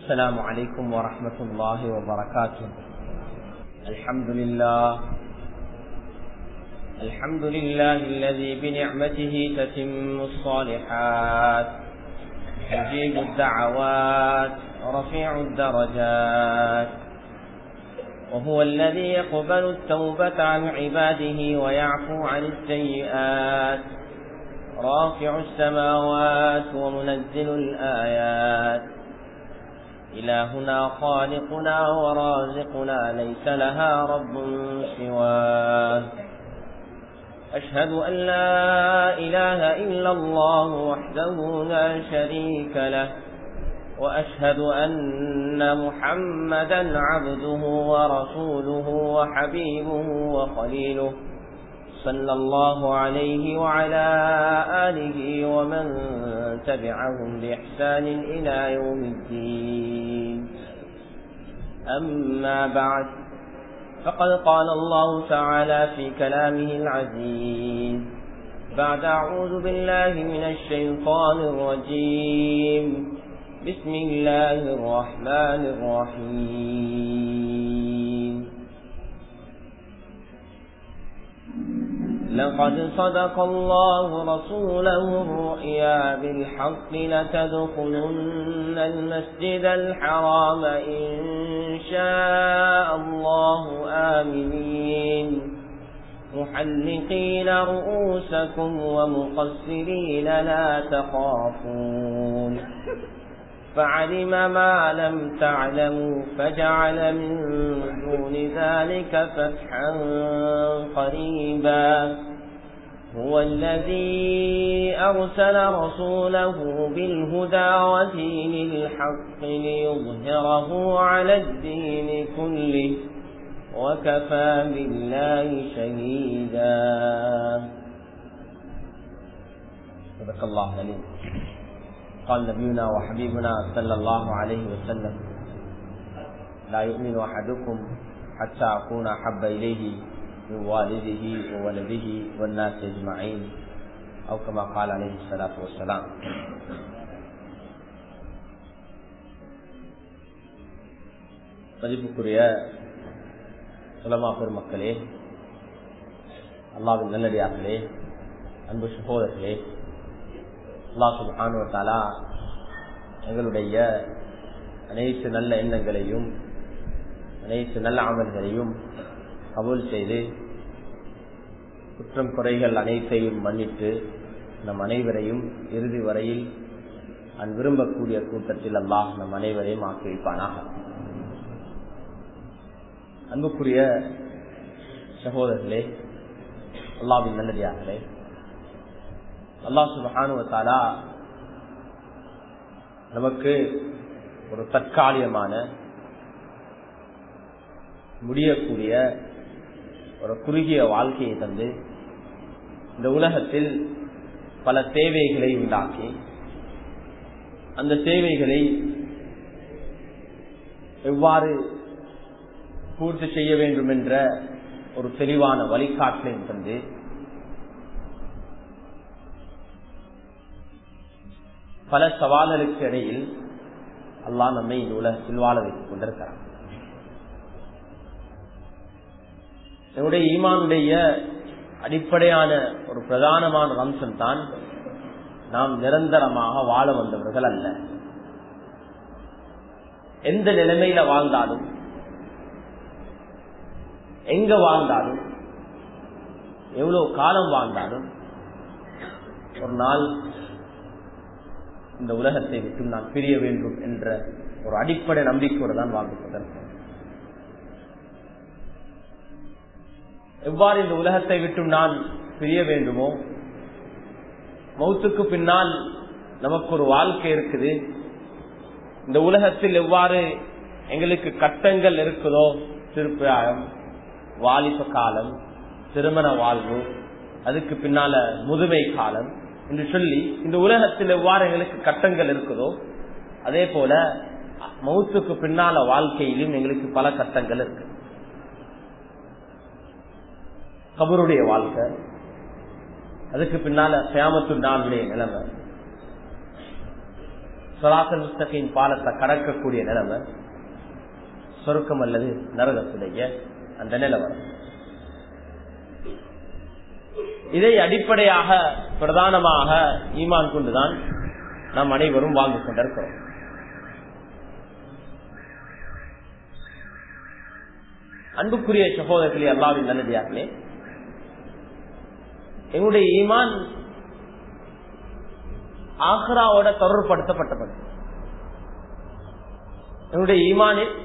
السلام عليكم ورحمة الله وبركاته الحمد لله الحمد لله الذي بنعمته تتم الصالحات يجيب الدعوات رفيع الدرجات وهو الذي يقبل التوبة عن عباده ويعفو عن السيئات رافع السماوات ومنزل الآيات إلهنا خالقنا ورازقنا ليس لها رب سواه أشهد أن لا إله إلا الله وحده لا شريك له وأشهد أن محمدا عبده ورسوله وحبيبه وخليله صلى الله عليه وعلى آله ومن تبعهم بإحسان إلى يوم الدين أما بعد فقد قال الله تعالى في كلامه العزيز بعد أعوذ بالله من الشيطان الرجيم بسم الله الرحمن الرحيم لقد صدق الله رسوله الرؤيا بالحق لتدخلن المسجد الحرام إن شاء الله آمنين محلقين رؤوسكم ومقصرين لا تخافون فعلم ما لم تعلموا فجعل من دون ذلك فتحا قريبا هو الذي أرسل رسوله بالهدى ودين الحق ليظهره على الدين كله وكفى بالله شهيدا صدق الله العليم قال نبينا وحبيبنا صلى الله عليه وسلم لا يؤمن أحدكم حتى أكون أحب إليه من والده وولده والناس أجمعين أو كما قال عليه الصلاة والسلام மதிப்புக்குரிய சுலமா பெருமக்களே அல்லாவின் நல்லடியார்களே அன்பு சகோதரர்களே அல்லா சுபானுவத்தாலா எங்களுடைய அனைத்து நல்ல எண்ணங்களையும் அனைத்து நல்ல அமல்களையும் கபூல் செய்து குற்றம் குறைகள் அனைத்தையும் மன்னித்து நம் அனைவரையும் இறுதி வரையில் அன் விரும்பக்கூடிய கூட்டத்தில் அல்லாஹ் நம் அனைவரையும் ஆக்கி வைப்பானாக அன்புக்குரிய சகோதரர்களே அல்லாவின் நல்லடியார்களே அல்லா சுபஹானுவத்தாலா நமக்கு ஒரு தற்காலிகமான முடியக்கூடிய ஒரு குறுகிய வாழ்க்கையை தந்து இந்த உலகத்தில் பல தேவைகளை உண்டாக்கி அந்த தேவைகளை எவ்வாறு பூர்த்தி செய்ய வேண்டும் என்ற ஒரு தெளிவான வழிகாட்டலை தந்து பல சவால்களுக்கு இடையில் அல்லா நம்மை இந்த உலகத்தில் வாழ வைத்துக் கொண்டிருக்கிறார் என்னுடைய ஈமானுடைய அடிப்படையான ஒரு பிரதானமான அம்சம் தான் நாம் நிரந்தரமாக வாழ வந்தவர்கள் அல்ல எந்த நிலைமையில வாழ்ந்தாலும் எங்க வாழ்ந்தாலும் எவ்வளவு காலம் வாழ்ந்தாலும் ஒரு நாள் இந்த உலகத்தை விட்டு நான் பிரிய வேண்டும் என்ற ஒரு அடிப்படை நம்பிக்கையோடு தான் வாழ்ந்து கொண்டிருக்கிறேன் எவ்வாறு இந்த உலகத்தை விட்டு நான் பிரிய வேண்டுமோ மௌத்துக்கு பின்னால் நமக்கு ஒரு வாழ்க்கை இருக்குது இந்த உலகத்தில் எவ்வாறு எங்களுக்கு கட்டங்கள் இருக்குதோ திருப்பிராயம் வாலிப காலம் திருமண வாழ்வு அதுக்கு பின்னால முதுமை காலம் என்று சொல்லி இந்த உலகத்தில் எவ்வாறு எங்களுக்கு கட்டங்கள் இருக்குதோ அதே போல மௌத்துக்கு பின்னால வாழ்க்கையிலும் எங்களுக்கு பல கட்டங்கள் இருக்கு கபருடைய வாழ்க்கை அதுக்கு பின்னால சியாமத்து நாளுடைய நிலைமை சொலாசல் முஸ்தகின் பாலத்தை கடக்கக்கூடிய நிலைமை சொருக்கம் அல்லது நரகத்துடைய அந்த நிலவரம் இதை அடிப்படையாக பிரதானமாக ஈமான் கொண்டுதான் நாம் அனைவரும் வாழ்ந்து கொண்டிருக்கிறோம் அன்புக்குரிய சகோதரர்களே அல்லாவின் நல்லதியார்களே எங்களுடைய ஈமான் ஆக்ராவோட தொடர்படுத்தப்பட்டது என்னுடைய ஈமானில்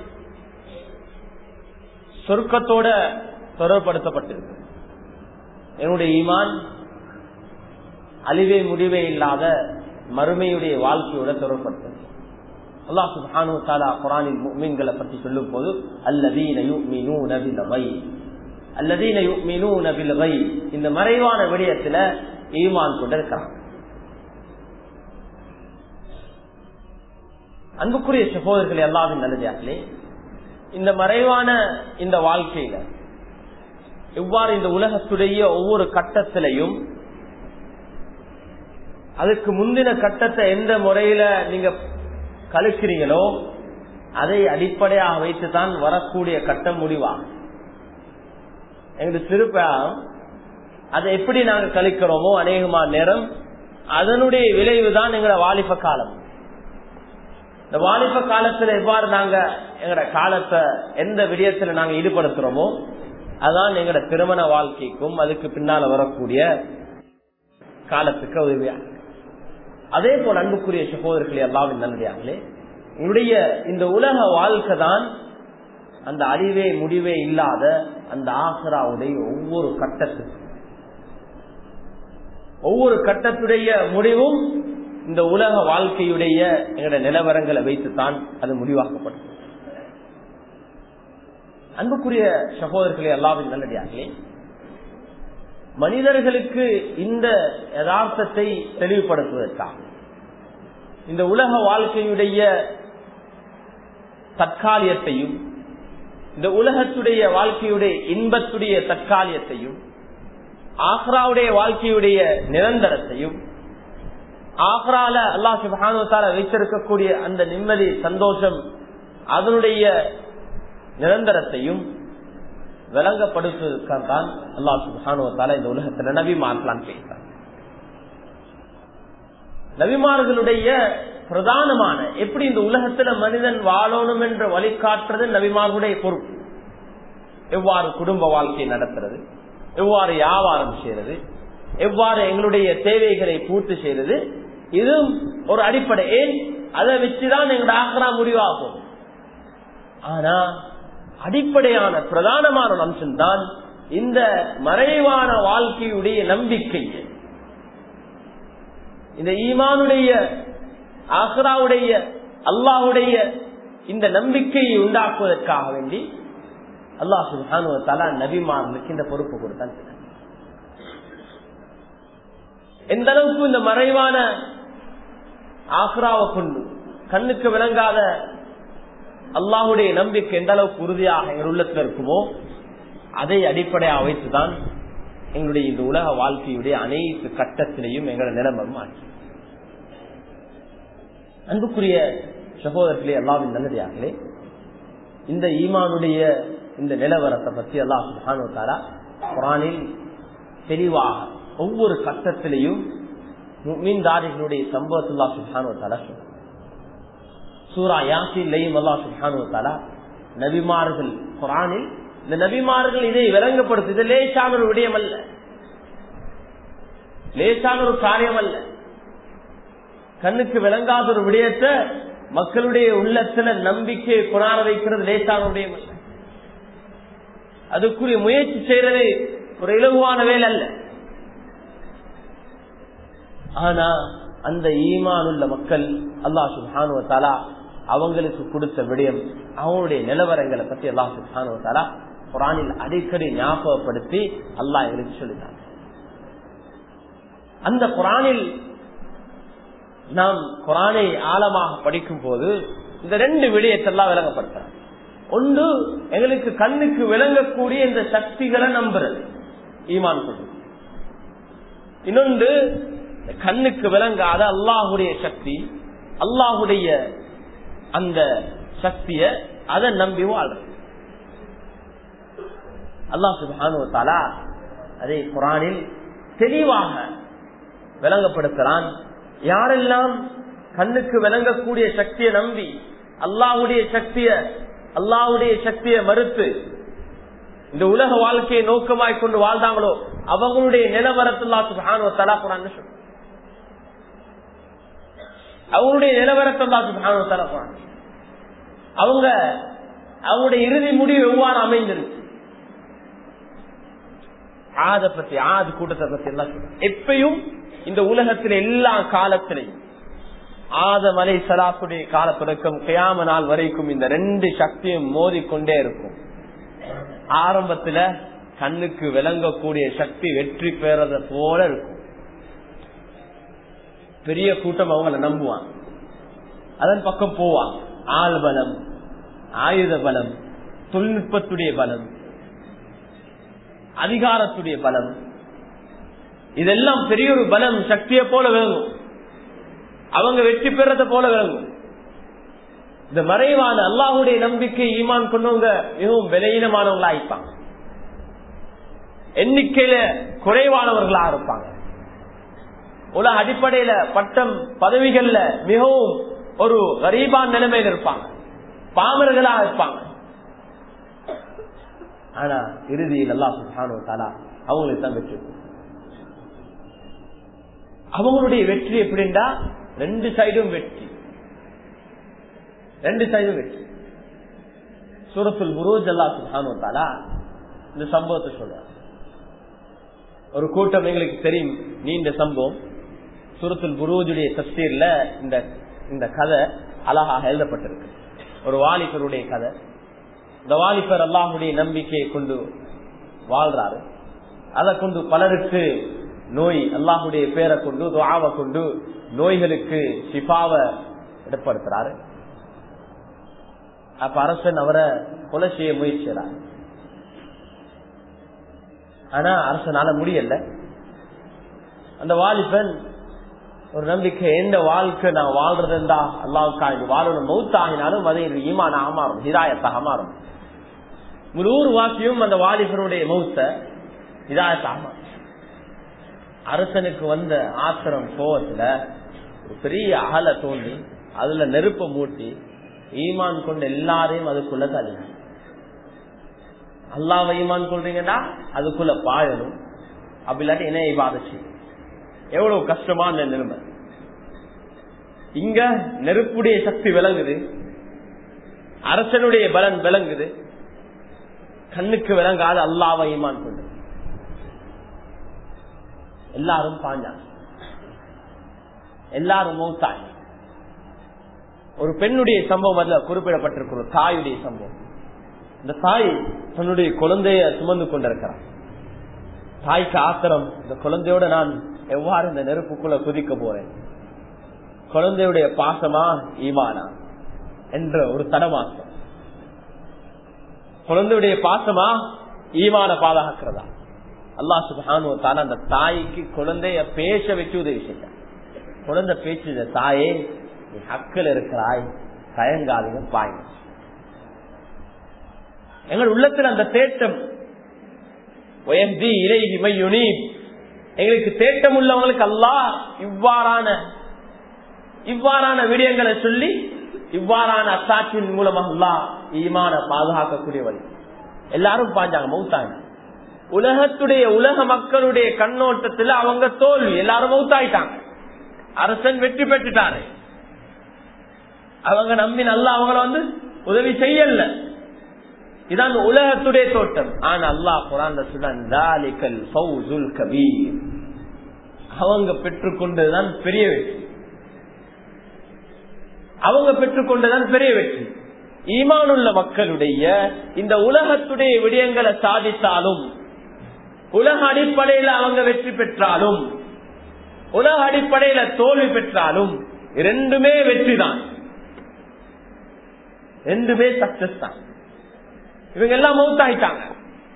சொர்க்கத்தோட தொடர்படுத்தப்பட்டிருக்கு என்னுடைய ஈமான் அழிவே முடிவே இல்லாத மறுமையுடைய வாழ்க்கையோட தொடர்படுத்தது அல்லாஹ் சுப்ஹானு தாலா குரானில் மீன்களை பற்றி சொல்லும் போது அல்லதீன யுமினூன பில் கைப் அல்லதீன யுமினூன பில் கைப் இந்த மறைவான விடயத்துல ஈமான் கொண்டிருக்கிறாங்க அன்புக்குரிய சகோதரர்கள் எல்லாரும் நல்லதாகலே இந்த மறைவான இந்த வாழ்க்கையில எவ்வாறு இந்த உலகத்துடைய ஒவ்வொரு கட்டத்திலையும் அதுக்கு முந்தின கட்டத்தை எந்த முறையில நீங்க கழிக்கிறீங்களோ அதை அடிப்படையாக வைத்துதான் வரக்கூடிய கட்டம் முடிவாகும் எங்களுக்கு திருப்ப அதை எப்படி நாங்க கழிக்கிறோமோ அநேகமா நேரம் அதனுடைய விளைவுதான் எங்களோட வாலிப காலம் இந்த வாலிப காலத்துல எவ்வாறு நாங்க எங்கட காலத்தை எந்த விடயத்துல நாங்க ஈடுபடுத்துறோமோ அதான் எங்கட திருமண வாழ்க்கைக்கும் அதுக்கு பின்னால வரக்கூடிய காலத்துக்கு உதவியா அதே போல அன்புக்குரிய சகோதரர்களே எல்லாவின் நல்லதாங்களே உங்களுடைய இந்த உலக வாழ்க்கை தான் அந்த அறிவே முடிவே இல்லாத அந்த ஆசராவுடைய ஒவ்வொரு கட்டத்துக்கும் ஒவ்வொரு கட்டத்துடைய முடிவும் இந்த உலக வாழ்க்கையுடைய எங்களுடைய நிலவரங்களை வைத்துத்தான் அது முடிவாக்கப்படும் அன்புக்குரிய சகோதரர்களே எல்லாவின் நல்லடியாகவே மனிதர்களுக்கு இந்த யதார்த்தத்தை தெளிவுபடுத்துவதற்காக இந்த உலக வாழ்க்கையுடைய தற்காலியத்தையும் இந்த உலகத்துடைய வாழ்க்கையுடைய இன்பத்துடைய தற்காலியத்தையும் ஆக்ராவுடைய வாழ்க்கையுடைய நிரந்தரத்தையும் ஆக்ரால அல்லா சுபானுவத்தால வைத்திருக்கக்கூடிய அந்த நிம்மதி சந்தோஷம் அதனுடைய நிரந்தரத்தையும் விளங்கப்படுத்துவதற்கான் அல்லா சுபானுவத்தால இந்த உலகத்துல நபிமார்களான் பேசுறான் நபிமார்களுடைய பிரதானமான எப்படி இந்த உலகத்துல மனிதன் வாழணும் என்ற வழிகாட்டுறது நபிமார்களுடைய பொறுப்பு எவ்வாறு குடும்ப வாழ்க்கையை நடத்துறது எவ்வாறு வியாபாரம் செய்யறது எவ்வாறு எங்களுடைய தேவைகளை பூர்த்தி செய்யறது இதுவும் ஒரு அடிப்படை ஏன் அதை வச்சுதான் எங்களோட ஆக்ரா முடிவாகும் ஆனா அடிப்படையான பிரதானமான அம்சம் தான் இந்த மறைவான வாழ்க்கையுடைய நம்பிக்கை இந்த ஈமானுடைய ஆக்ராவுடைய அல்லாஹுடைய இந்த நம்பிக்கையை உண்டாக்குவதற்காக வேண்டி அல்லாஹ் சுல்ஹானுவத்தாலா நபிமார்களுக்கு இந்த பொறுப்பு கொடுத்தான் எந்த அளவுக்கு இந்த மறைவான ஆக்ராவை கொண்டு கண்ணுக்கு விளங்காத அல்லாஹுடைய நம்பிக்கை எந்த அளவுக்கு உறுதியாக எங்கள் உள்ளத்தில் இருக்குமோ அதை அடிப்படையாக வைத்துதான் எங்களுடைய இந்த உலக வாழ்க்கையுடைய அனைத்து கட்டத்திலையும் எங்களோட நிலைமை மாற்றி அன்புக்குரிய சகோதரர்களே எல்லாவின் நல்லதாகலே இந்த ஈமானுடைய இந்த நிலவரத்தை பற்றி அல்லாஹ் சுபானுத்தாரா குரானில் தெளிவாக ஒவ்வொரு கட்டத்திலையும் மீன்தாரிகளுடைய சம்பவத்துல்லா சுபானுத்தாரா சொல்ற சூரா யாசிலையும் அல்லா சுபானுத்தாரா நபிமார்கள் குரானில் இந்த நபிமார்கள் இதை விளங்கப்படுத்து இது லேசான ஒரு விடயம் அல்ல லேசான ஒரு காரியம் அல்ல கண்ணுக்கு விளங்காத ஒரு விடயத்தை மக்களுடைய உள்ளத்துல நம்பிக்கையை புறார வைக்கிறது லேசான விடயம் அல்ல அதுக்குரிய முயற்சி செய்யறது ஒரு இலகுவான வேலை அல்ல ஆனா அந்த ஈமான் உள்ள மக்கள் அல்லா சுபானுவத்தாலா அவங்களுக்கு கொடுத்த விடயம் அவங்களுடைய நிலவரங்களை பத்தி அல்லா சுபானுவத்தாலா குரானில் அடிக்கடி ஞாபகப்படுத்தி அல்லா எங்களுக்கு சொல்லிட்டாங்க அந்த குரானில் நாம் குரானை ஆழமாக படிக்கும் போது இந்த ரெண்டு விடயத்தெல்லாம் விளங்கப்படுத்துறாங்க ஒன்று எங்களுக்கு கண்ணுக்கு விளங்கக்கூடிய இந்த சக்திகளை நம்புறது ஈமான் கொண்டு இன்னொன்று கண்ணுக்கு விளங்காத அல்லாஹுடைய சக்தி அல்லாஹுடைய அந்த சக்திய அதை நம்பி வாழ்றது அல்லாஹ் சுபானுவத்தாலா அதை குரானில் தெளிவாக விளங்கப்படுத்துறான் யாரெல்லாம் கண்ணுக்கு விளங்கக்கூடிய சக்தியை நம்பி அல்லாஹுடைய சக்திய அல்லாஹுடைய சக்தியை மறுத்து இந்த உலக வாழ்க்கையை நோக்கமாய் கொண்டு வாழ்ந்தாங்களோ அவங்களுடைய நிலவரத்துல்லா சுபானுவத்தாலா குரான் சொல்ற அவங்களுடைய நிலவரத்தல்லா சுபானுவத்தாலா குரான் அவங்க அவங்களுடைய இறுதி முடிவு எவ்வாறு அமைந்திருக்கு ஆத பத்தி ஆது கூட்டத்தை பத்தி எல்லாம் எப்பயும் இந்த உலகத்தில் எல்லா காலத்திலையும் ஆதமலை சலாத்துடைய கால தொடக்கம் கியாம நாள் வரைக்கும் இந்த ரெண்டு சக்தியும் மோதிக்கொண்டே இருக்கும் ஆரம்பத்துல கண்ணுக்கு விளங்கக்கூடிய சக்தி வெற்றி பெறத போல இருக்கும் பெரிய கூட்டம் அவங்கள நம்புவாங்க அதன் பக்கம் போவாங்க ஆள் பலம் ஆயுத பலம் தொழில்நுட்பத்துடைய பலம் அதிகாரத்துடைய பலம் இதெல்லாம் பெரிய ஒரு பலம் சக்தியை போல விளங்கும் அவங்க வெற்றி பெறத போல விளங்கும் இந்த மறைவான அல்லாஹுடைய நம்பிக்கை ஈமான் கொண்டவங்க மிகவும் விலையினமானவங்களா இருப்பாங்க எண்ணிக்கையில குறைவானவர்களா இருப்பாங்க உலக அடிப்படையில பட்டம் பதவிகள்ல மிகவும் ஒரு கரீபான் நிலைமையில இருப்பாங்க பாமர்களா இருப்பாங்க ஆனா இறுதியில் அல்லா சுல்தானோ தாலா அவங்களுக்கு தான் வெற்றி அவங்களுடைய வெற்றி எப்படின்னா ரெண்டு சைடும் வெற்றி ரெண்டு சைடும் வெற்றி சூரத்துல் முரோஜ் அல்லா சுல்தானோ தாலா இந்த சம்பவத்தை சொல்ற ஒரு கூட்டம் எங்களுக்கு தெரியும் நீண்ட சம்பவம் சூரத்துல் புரூஜுடைய தஸ்தீர்ல இந்த இந்த கதை அழகாக எழுதப்பட்டிருக்கு ஒரு வாலிபருடைய கதை இந்த வாலிபர் அல்லாஹுடைய நம்பிக்கையை கொண்டு வாழ்றாரு அதை கொண்டு பலருக்கு நோய் அல்லாஹுடைய பேரை கொண்டு துவாவை கொண்டு நோய்களுக்கு சிபாவை ஏற்படுத்துறாரு அப்ப அரசன் அவரை கொலை செய்ய முயற்சிறார் ஆனா அரசனால முடியல அந்த வாலிபன் ஒரு நம்பிக்கை எந்த வாழ்க்கை நான் வாழ்றதுண்டா அல்லாவுக்காக வாழணும் மௌத்தாகினாலும் அதை ஈமானாக மாறும் ஹிதாயத்தாக மாறும் முழு ஊர் வாசியும் அந்த வாலிபனுடைய மௌத்த ஹிதாயத்தாக மாறும் அரசனுக்கு வந்த ஆத்திரம் கோவத்துல ஒரு பெரிய அகல தோண்டி அதுல நெருப்ப மூட்டி ஈமான் கொண்ட எல்லாரையும் அதுக்குள்ள தள்ளி அல்லாவை ஈமான் கொள்றீங்கன்னா அதுக்குள்ள பாயணும் அப்படி இல்லாட்டி என்ன இவாதச்சு எவ்வளவு கஷ்டமான நிலைமை இங்க நெருப்புடைய சக்தி விளங்குது அரசனுடைய பலன் விளங்குது கண்ணுக்கு விளங்காத அல்லாவை ஈமான் கொண்டு எல்லாரும் பாஞ்சாங்க எல்லாரும் மௌத்தாங்க ஒரு பெண்ணுடைய சம்பவம் அதுல குறிப்பிடப்பட்டிருக்கிற தாயுடைய சம்பவம் இந்த தாய் தன்னுடைய குழந்தைய சுமந்து கொண்டிருக்கிறார் தாய்க்கு ஆத்திரம் இந்த குழந்தையோட நான் எவ்வாறு இந்த நெருப்புக்குள்ள குதிக்க போறேன் குழந்தையுடைய பாசமா ஈமானா என்ற ஒரு தடமாற்றம் குழந்தையுடைய பாசமா ஈமான பாதுகாக்கிறதா அல்லா சுபானு தான அந்த தாய்க்கு குழந்தைய பேச வச்சு உதவி செய்ய குழந்தை பேச்சு தாயே நீ ஹக்கில் இருக்கிறாய் தயங்காதீங்க பாய் எங்கள் உள்ளத்தில் அந்த தேட்டம் எங்களுக்கு தேட்டம் உள்ளவங்களுக்கு அல்லா இவ்வாறான இவ்வாறான விடயங்களை சொல்லி இவ்வாறான அத்தாட்சியின் மூலமாக அல்லா ஈமான பாதுகாக்கக்கூடிய வழி எல்லாரும் பாஞ்சாங்க மௌத்தாங்க உலகத்துடைய உலக மக்களுடைய கண்ணோட்டத்தில் அவங்க தோல்வி எல்லாரும் மௌத்தாயிட்டாங்க அரசன் வெற்றி பெற்றுட்டாரு அவங்க நம்பி நல்லா அவங்கள வந்து உதவி செய்யல இதான் உலகத்துடைய தோட்டம் ஆனா அல்லாஹ் குரான் சொன்னான் கபீர் அவங்க பெற்றுக்கொண்டதுதான் பெரிய வெற்றி அவங்க பெற்றுக்கொண்டதான் பெரிய வெற்றி ஈமானுள்ள மக்களுடைய இந்த உலகத்துடைய விடயங்களை சாதித்தாலும் உலக அடிப்படையில் அவங்க வெற்றி பெற்றாலும் உலக அடிப்படையில தோல்வி பெற்றாலும் ரெண்டுமே வெற்றி தான் ரெண்டுமே சக்சஸ் தான் இவங்க எல்லாம் மவுத் ஆயிட்டாங்க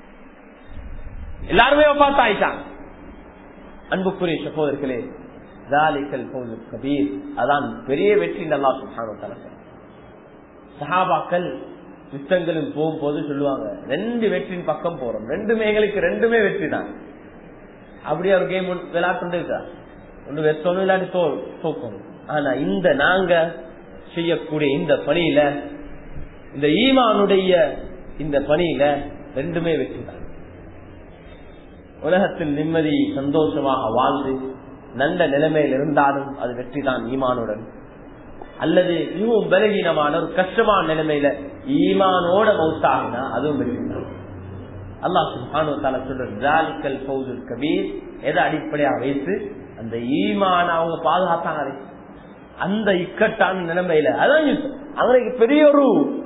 எல்லாருமே பார்த்து ஆயிட்டாங்க அன்புக்குரிய சகோதரர்களே கபீர் அதான் பெரிய வெற்றி நல்லா சுல்தான் சஹாபாக்கள் யுத்தங்களும் போகும்போது சொல்லுவாங்க ரெண்டு வெற்றியின் பக்கம் போறோம் ரெண்டுமே எங்களுக்கு ரெண்டுமே வெற்றி தான் அப்படியே ஒரு கேம் விளையாட்டு இருக்கா ஒன்று வெத்தணும் இல்லாட்டி தோ தோக்கணும் ஆனா இந்த நாங்க செய்யக்கூடிய இந்த பணியில இந்த ஈமானுடைய இந்த பணியில ரெண்டுமே வெற்றி தான் உலகத்தில் நிம்மதி சந்தோஷமாக வாழ்ந்து நல்ல நிலைமையில் இருந்தாலும் அது வெற்றி தான் ஈமானுடன் அல்லது மிகவும் பலகீனமான ஒரு கஷ்டமான நிலைமையில ஈமானோட மௌத்தாகினா அதுவும் வெற்றி தான் அல்லாஹ் சுபானு தால சொல்ற கபீர் எதை அடிப்படையாக வைத்து அந்த ஈமான அவங்க பாதுகாத்தாங்க அந்த இக்கட்டான நிலைமையில அதான் யுத்தம் அவனுக்கு பெரிய ஒரு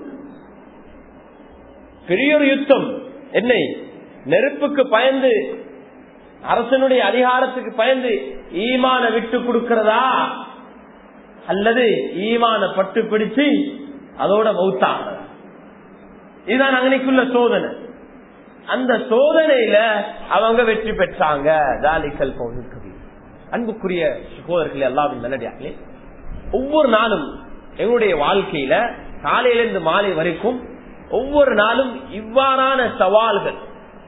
பெரிய ஒரு யுத்தம் என்னை நெருப்புக்கு பயந்து அரசனுடைய அதிகாரத்துக்கு பயந்து ஈமான விட்டு கொடுக்கிறதா அல்லது ஈமான பட்டு பிடிச்சு அதோட மௌத்தாங்க இதுதான் அங்கனைக்குள்ள சோதனை அந்த சோதனையில அவங்க வெற்றி பெற்றாங்க ஜாலிக்கல் பௌர்ணமி அன்புக்குரிய சகோதரர்களே எல்லாரும் நல்லடியாங்களே ஒவ்வொரு நாளும் எங்களுடைய வாழ்க்கையில காலையிலிருந்து மாலை வரைக்கும் ஒவ்வொரு நாளும் இவ்வாறான சவால்கள்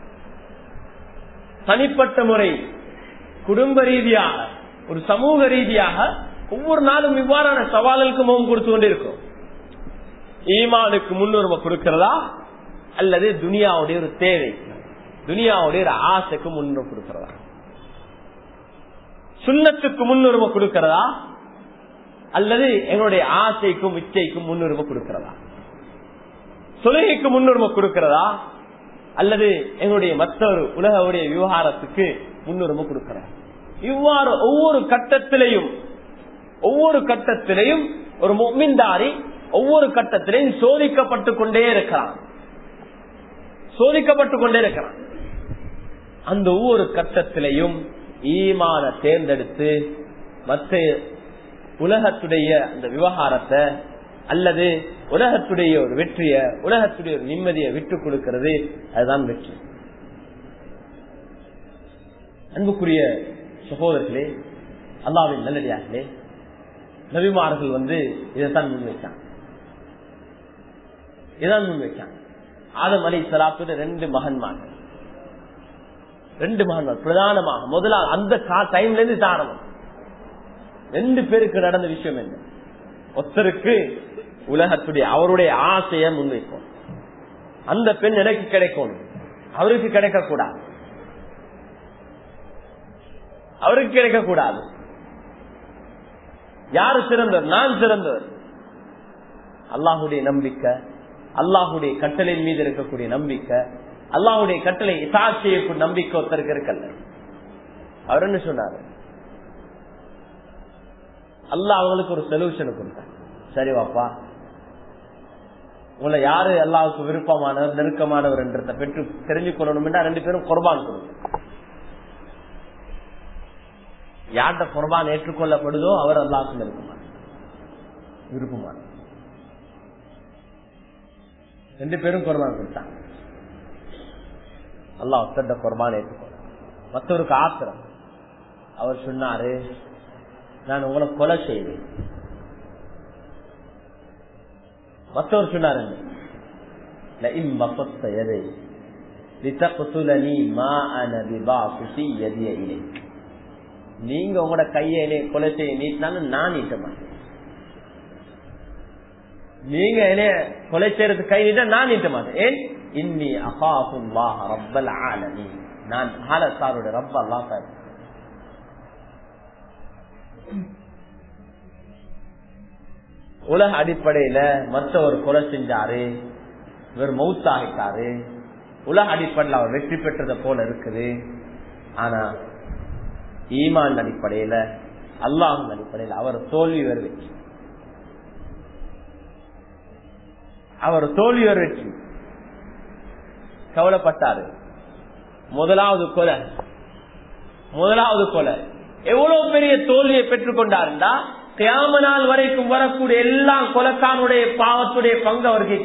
தனிப்பட்ட முறை குடும்ப ரீதியாக ஒரு சமூக ரீதியாக ஒவ்வொரு நாளும் இவ்வாறான சவால்களுக்கு முகம் கொடுத்து கொண்டிருக்கும் ஈமானுக்கு முன்னுரிமை கொடுக்கிறதா அல்லது துனியாவுடைய ஒரு தேவை துனியாவுடைய ஒரு ஆசைக்கு முன்னுரிமை கொடுக்கிறதா சுண்ணத்துக்கு முன்னுரிமை கொடுக்கிறதா அல்லது எங்களுடைய ஆசைக்கும் இச்சைக்கும் முன்னுரிமை கொடுக்கிறதா தொழுகைக்கு முன்னுரிமை கொடுக்கிறதா அல்லது எங்களுடைய மற்றொரு உலகவுடைய விவகாரத்துக்கு முன்னுரிமை கொடுக்கிறதா இவ்வாறு ஒவ்வொரு கட்டத்திலையும் ஒவ்வொரு கட்டத்திலையும் ஒரு மின்தாரி ஒவ்வொரு கட்டத்திலையும் சோதிக்கப்பட்டு கொண்டே இருக்கிறான் சோதிக்கப்பட்டு கொண்டே இருக்கிறான் அந்த ஒவ்வொரு கட்டத்திலையும் ஈமான தேர்ந்தெடுத்து மற்ற உலகத்துடைய அந்த விவகாரத்தை அல்லது உலகத்துடைய ஒரு வெற்றிய உலகத்துடைய ஒரு நிம்மதியை விட்டு கொடுக்கிறது அதுதான் வெற்றி அன்புக்குரிய சகோதரர்களே அல்லாவின் நல்லடியார்களே நபிமார்கள் வந்து இதைத்தான் முன்வைச்சாங்க இதான் முன்வைச்சாங்க ஆதம் அலி சலாத்துடைய ரெண்டு மகன்மார்கள் ரெண்டு மகன்மார் பிரதானமாக முதலாவது அந்த டைம்ல இருந்து தாரணம் ரெண்டு பேருக்கு நடந்த விஷயம் என்ன ஒருத்தருக்கு உலகத்துடைய அவருடைய ஆசையை முன்வைக்கும் அந்த பெண் எனக்கு கிடைக்கணும் அவருக்கு கிடைக்க கூடாது அவருக்கு கிடைக்க கூடாது யாரு சிறந்தவர் நான் சிறந்தவர் அல்லாஹுடைய நம்பிக்கை அல்லாஹுடைய கட்டளையின் மீது இருக்கக்கூடிய நம்பிக்கை அல்லாஹுடைய கட்டளை இசாட் செய்யக்கூடிய நம்பிக்கை ஒருத்தருக்கு இருக்கல்ல அவர் என்ன சொன்னாரு அல்லாஹ் அவங்களுக்கு ஒரு சொல்யூஷன் கொடுத்தார் சரி வாப்பா உங்களை யாரு அல்லாவுக்கு விருப்பமானவர் நெருக்கமானவர் என்றதை பெற்று தெரிஞ்சு கொள்ளணும் ரெண்டு பேரும் குர்பான் கொடுங்க யார்கிட்ட குர்பான் ஏற்றுக்கொள்ளப்படுதோ அவர் அல்லாவுக்கு நெருக்கமான விருப்பமான ரெண்டு பேரும் குர்பான் கொடுத்தாங்க அல்லாஹ் ஒத்தட்ட குர்பான் ஏற்றுக்கொள்ள மற்றவருக்கு ஆத்திரம் அவர் சொன்னாரு நான் உங்களை கொலை செய்வேன் மற்றவர் சொன்னார் நீங்க உங்களோட கையை கொலை செய்ய நீட்டினாலும் நான் நீட்ட மாட்டேன் நீங்க என்னைய கொலை செய்யறது கை நீட்ட நான் நீட்ட மாட்டேன் ஏன் இன்னி அகாசும் ரப்பல் ஆலமி நான் ஆலசாருடைய ரப்ப அல்லா சார் உலக அடிப்படையில மற்றவர் கொலை செஞ்சாரு இவர் மவுத்தாகிட்டாரு உலக அடிப்படையில் அவர் வெற்றி பெற்றதை போல இருக்குது ஆனா ஈமான் அடிப்படையில அல்லாஹின் அடிப்படையில் அவர் தோல்வி ஒரு வெற்றி அவர் தோல்வி ஒரு வெற்றி கவலைப்பட்டாரு முதலாவது கொலை முதலாவது கொலை எவ்வளவு பெரிய தோல்வியை பெற்றுக் கொண்டாருந்தா கியாம நாள் வரைக்கும் வரக்கூடிய எல்லா கொலக்கானுடைய பாவத்துடைய பங்கு அவருக்கு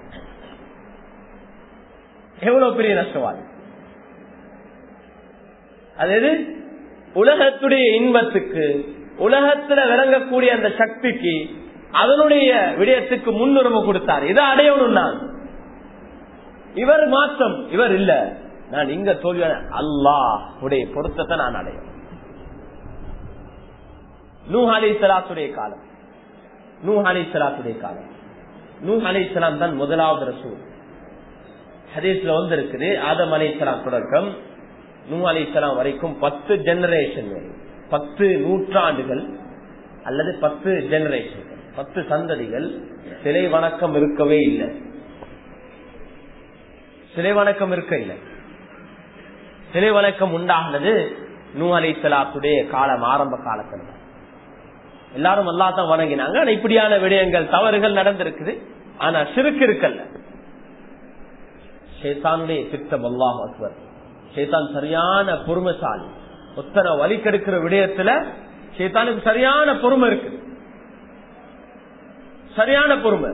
எவ்வளவு பெரிய நஷ்டவாதி அது எது உலகத்துடைய இன்பத்துக்கு உலகத்துல விளங்கக்கூடிய அந்த சக்திக்கு அதனுடைய விடயத்துக்கு முன்னுரிமை கொடுத்தார் இதை அடையணும் நான் இவர் மாற்றம் இவர் இல்ல நான் இங்க தோல்வி அல்லாஹ் உடைய பொருத்தத்தை நான் அடையும் நூ அலி சலாத்துடைய காலம் நூ அலி சலாத்துடைய காலம் நூ அலி சலாம் தான் முதலாவது ரசூல் ஹதீஸ்ல வந்து இருக்குது ஆதம் அலி சலாம் தொடக்கம் நூ அலி சலாம் வரைக்கும் பத்து ஜெனரேஷன் பத்து நூற்றாண்டுகள் அல்லது பத்து ஜெனரேஷன் பத்து சந்ததிகள் சிலை வணக்கம் இருக்கவே இல்லை சிலை வணக்கம் இருக்க இல்லை சிலை வணக்கம் உண்டாகினது நூ அலி சலாத்துடைய காலம் ஆரம்ப காலத்தில் தான் எல்லாரும் அல்லா தான் வணங்கினாங்க ஆனா இப்படியான விடயங்கள் தவறுகள் நடந்திருக்குது ஆனா சிறுக்கு இருக்கல்ல ஷேத்தானுடைய திட்டம் அல்லாஹ் அக்பர் ஷேத்தான் சரியான பொறுமைசாலி ஒத்தனை வழி கெடுக்கிற விடயத்துல ஷேத்தானுக்கு சரியான பொறுமை இருக்குது சரியான பொறுமை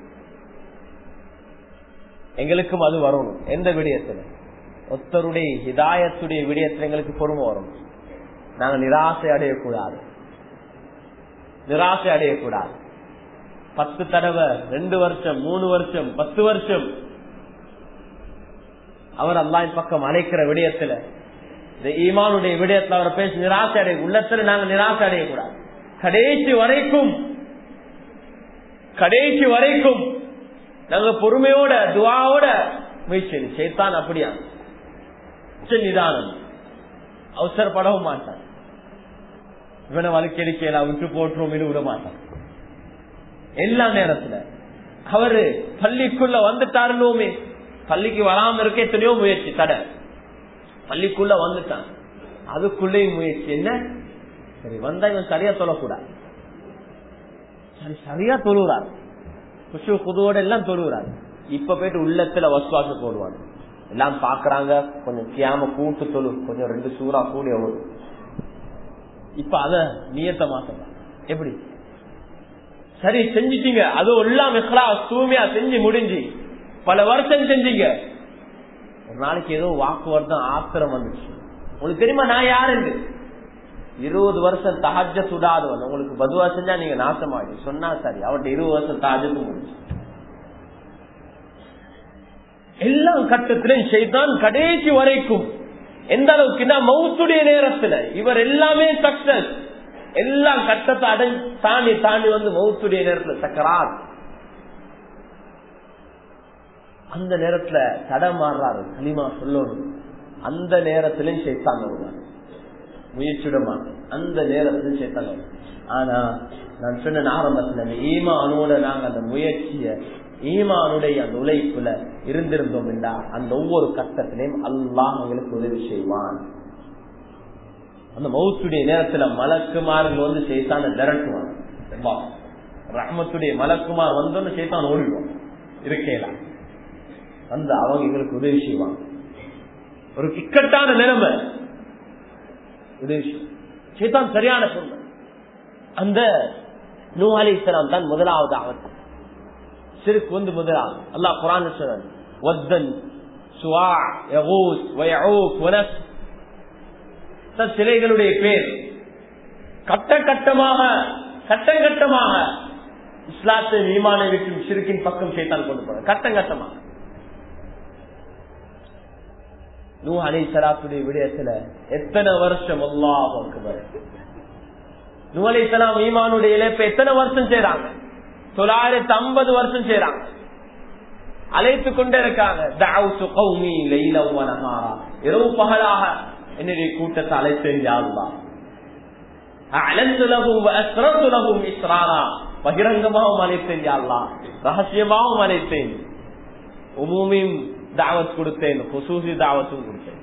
எங்களுக்கும் அது வரணும் எந்த விடயத்துல ஒத்தருடைய ஹிதாயத்துடைய விடயத்துல எங்களுக்கு பொறுமை வரும் நாங்க நிராசை அடையக்கூடாது நிராசை அடையக்கூடாது பத்து தடவை ரெண்டு வருஷம் மூணு வருஷம் பத்து வருஷம் அவர் அல்லாஹ் பக்கம் அழைக்கிற விடயத்துல இந்த ஈமானுடைய விடயத்துல அவர் பேசி நிராசை அடைய உள்ளத்துல நாங்க நிராசை அடையக்கூடாது கடைசி வரைக்கும் கடைசி வரைக்கும் நாங்க பொறுமையோட துவாவோட முயற்சி செய்தான் அப்படியா நிதானம் அவசரப்படவும் மாட்டான் இவனை வழக்கெடுக்கலாம் விட்டு போட்டுரும் விட மாட்டான் எல்லா நேரத்துல அவரு பள்ளிக்குள்ள வந்துட்டாருனோமே பள்ளிக்கு வராம இருக்க எத்தனையோ முயற்சி தடை பள்ளிக்குள்ள வந்துட்டான் அதுக்குள்ளேயும் முயற்சி என்ன சரி வந்தா இவன் சரியா சொல்லக்கூடாது சரி சரியா தொழுகிறார் குஷு குதுவோட எல்லாம் தொழுகிறார் இப்ப போயிட்டு உள்ளத்துல வசுவாச போடுவாங்க எல்லாம் பாக்குறாங்க கொஞ்சம் கியாம கூட்டு தொழு கொஞ்சம் ரெண்டு சூறா கூடி எவ்வளவு இப்ப அத நியத்த மாத்தலாம் எப்படி சரி செஞ்சிட்டீங்க அது எல்லாம் தூய்மையா செஞ்சு முடிஞ்சு பல வருஷம் செஞ்சீங்க ஒரு நாளைக்கு ஏதோ வாக்குவர்த்தம் ஆத்திரம் வந்துச்சு உங்களுக்கு தெரியுமா நான் யாருன்னு இருபது வருஷம் தஹஜ சுடாதவன் உங்களுக்கு பதுவா செஞ்சா நீங்க நாசமாகி சொன்னா சரி அவர்கிட்ட இருபது வருஷம் தஹஜத்து முடிச்சு எல்லா கட்டத்திலையும் செய்தான் கடைசி வரைக்கும் எந்த அளவுக்குன்னா மவுத்துடைய நேரத்துல இவர் எல்லாமே சக்சஸ் எல்லா கட்டத்தை அடை தாண்டி தாண்டி வந்து மவுத்துடைய நேரத்துல சக்கராத் அந்த நேரத்துல தடமாறுறாரு களிமா சொல்லணும் அந்த நேரத்திலும் சேர்த்தான் வருவார் முயற்சியுடமா அந்த நேரத்திலும் சேர்த்தாங்க ஆனா நான் சொன்ன ஆரம்பத்துல ஈமானோட நாங்க அந்த முயற்சிய ஈமானுடைய அந்த உழைப்புல இருந்திருந்தோம் என்றா அந்த ஒவ்வொரு கட்டத்திலையும் அல்லாஹ் எங்களுக்கு உதவி செய்வான் அந்த மௌத்துடைய நேரத்துல மலக்குமார்கள் வந்து சேத்தான திரட்டுவான் ரஹமத்துடைய மலக்குமார் வந்தோன்னு சேத்தான் ஓடிடுவான் இருக்கலாம் அந்த அவங்க எங்களுக்கு உதவி செய்வாங்க ஒரு இக்கட்டான நிலைமை உதவி சேத்தான் சரியான சொன்ன அந்த நூ அலி இஸ்லாம் தான் முதலாவது ஆபத்து சிறுக்கு வந்து முதலாவது அல்லாஹ் குரான் சொன்னான் வத்தன் சுவா யகூஸ் வயஊக் வனஸ் சிலைகளுடைய பேர் கட்ட கட்டமாக கட்டம் கட்டமாக இஸ்லாத்தை மீமானை விட்டு சிறுக்கின் பக்கம் சேத்தான் கொண்டு போற கட்டம் கட்டமாக நூ அலை சலாத்துடைய விடயத்துல எத்தனை வருஷம் அல்லாஹ் நூ அலை சலாம் ஈமானுடைய இழப்ப எத்தனை வருஷம் செய்யறாங்க தொள்ளாயிரத்தி ஐம்பது வருஷம் செய்யறாங்க அழைத்து கொண்டே இருக்காங்க இரவு பகலாக என்னுடைய கூட்டத்தை அழைத்தேன் பகிரங்கமாகவும் அழைத்தேன் யாழ்லா ரகசியமாகவும் அழைத்தேன் உமூமியும் தாவத் கொடுத்தேன் குசூசி தாவத்தும் கொடுத்தேன்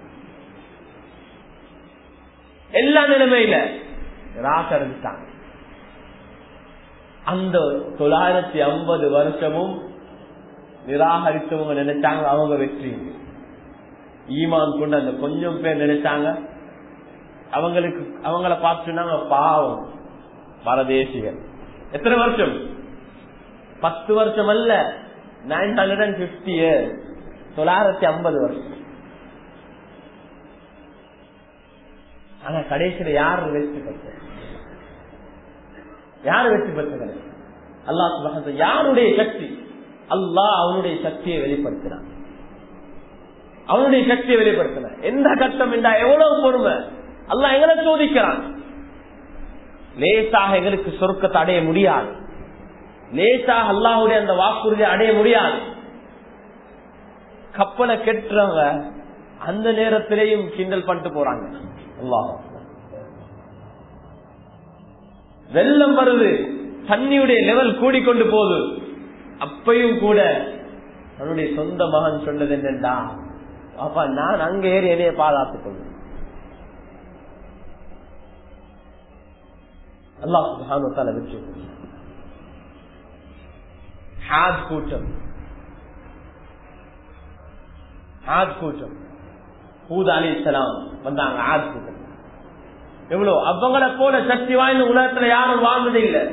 எல்லா நிலைமையில ராசரிச்சாங்க அந்த தொள்ளாயிரத்தி ஐம்பது வருஷமும் நிராகரித்தவங்க நினைச்சாங்க அவங்க வெற்றி ஈமான் கொண்டு அந்த கொஞ்சம் பேர் நினைச்சாங்க அவங்களுக்கு அவங்கள பார்த்துனாங்க பாவம் பரதேசிகள் எத்தனை வருஷம் பத்து வருஷம் அல்ல nine hundred and fifty year தொள்ளாயிரத்தி ஐம்பது வருஷம் ஆனா கடைசியில யார் வெற்றி பெற்ற யாரு வெற்றி பெற்றவர் அல்லாஹ் சுபஹானஹு யாருடைய சக்தி அல்லாஹ் அவனுடைய சக்தியை வெளிப்படுத்தினான் அவனுடைய சக்தியை வெளிப்படுத்தின எந்த கட்டம் என்றா எவ்வளவு பொறுமை அல்லாஹ் எங்களை சோதிக்கிறான் லேசாக எங்களுக்கு சொர்க்கத்தை அடைய முடியாது லேசாக அல்லாஹுடைய அந்த வாக்குறுதியை அடைய முடியாது கப்பலை கெட்டுறவங்க அந்த நேரத்திலேயும் கிண்டல் பண்ணிட்டு போறாங்க அல்லாஹ் வெள்ளம் வருது தண்ணியுடைய லெவல் கூடிக்கொண்டு போகுது அப்பையும் கூட தன்னுடைய சொந்த மகன் சொன்னது என்னண்டா அப்பா நான் அங்க ஏறி என்னைய பாதுகாத்துக் கொள்வேன் அல்லாஹ் சுபானுத்தால வெற்றி ஹாஜ் கூட்டம் ஹாஜ் கூட்டம் ஹூத் அலி இஸ்லாம் வந்தாங்க ஹாஜ் கூட்டம் எவ்வளவு அவங்கள போல சக்தி வாய்ந்த உலகத்துல யாரும் வாழ்ந்ததே இல்லை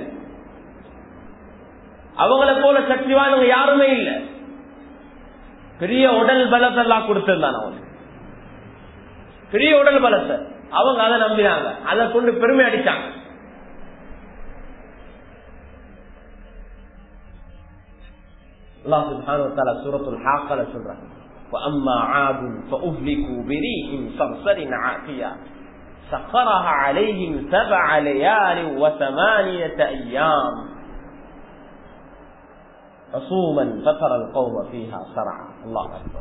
அவங்கள போல சக்தி வாய்ந்தவங்க யாருமே இல்லை பெரிய உடல் பலத்தை எல்லாம் கொடுத்திருந்தான் அவன் பெரிய உடல் பலத்தை அவங்க அதை நம்பினாங்க அதை கொண்டு பெருமை அடிச்சாங்க அல்லாஹ் சுப்ஹானஹு வ தஆலா சூரத்துல் ஹாக்கல சொல்றாங்க وأما عاد فأهلكوا بريح صرصر عاتية سخرها عليهم سبع ليال وثمانية أيام حصوما فترى القوم فيها صرعا الله أكبر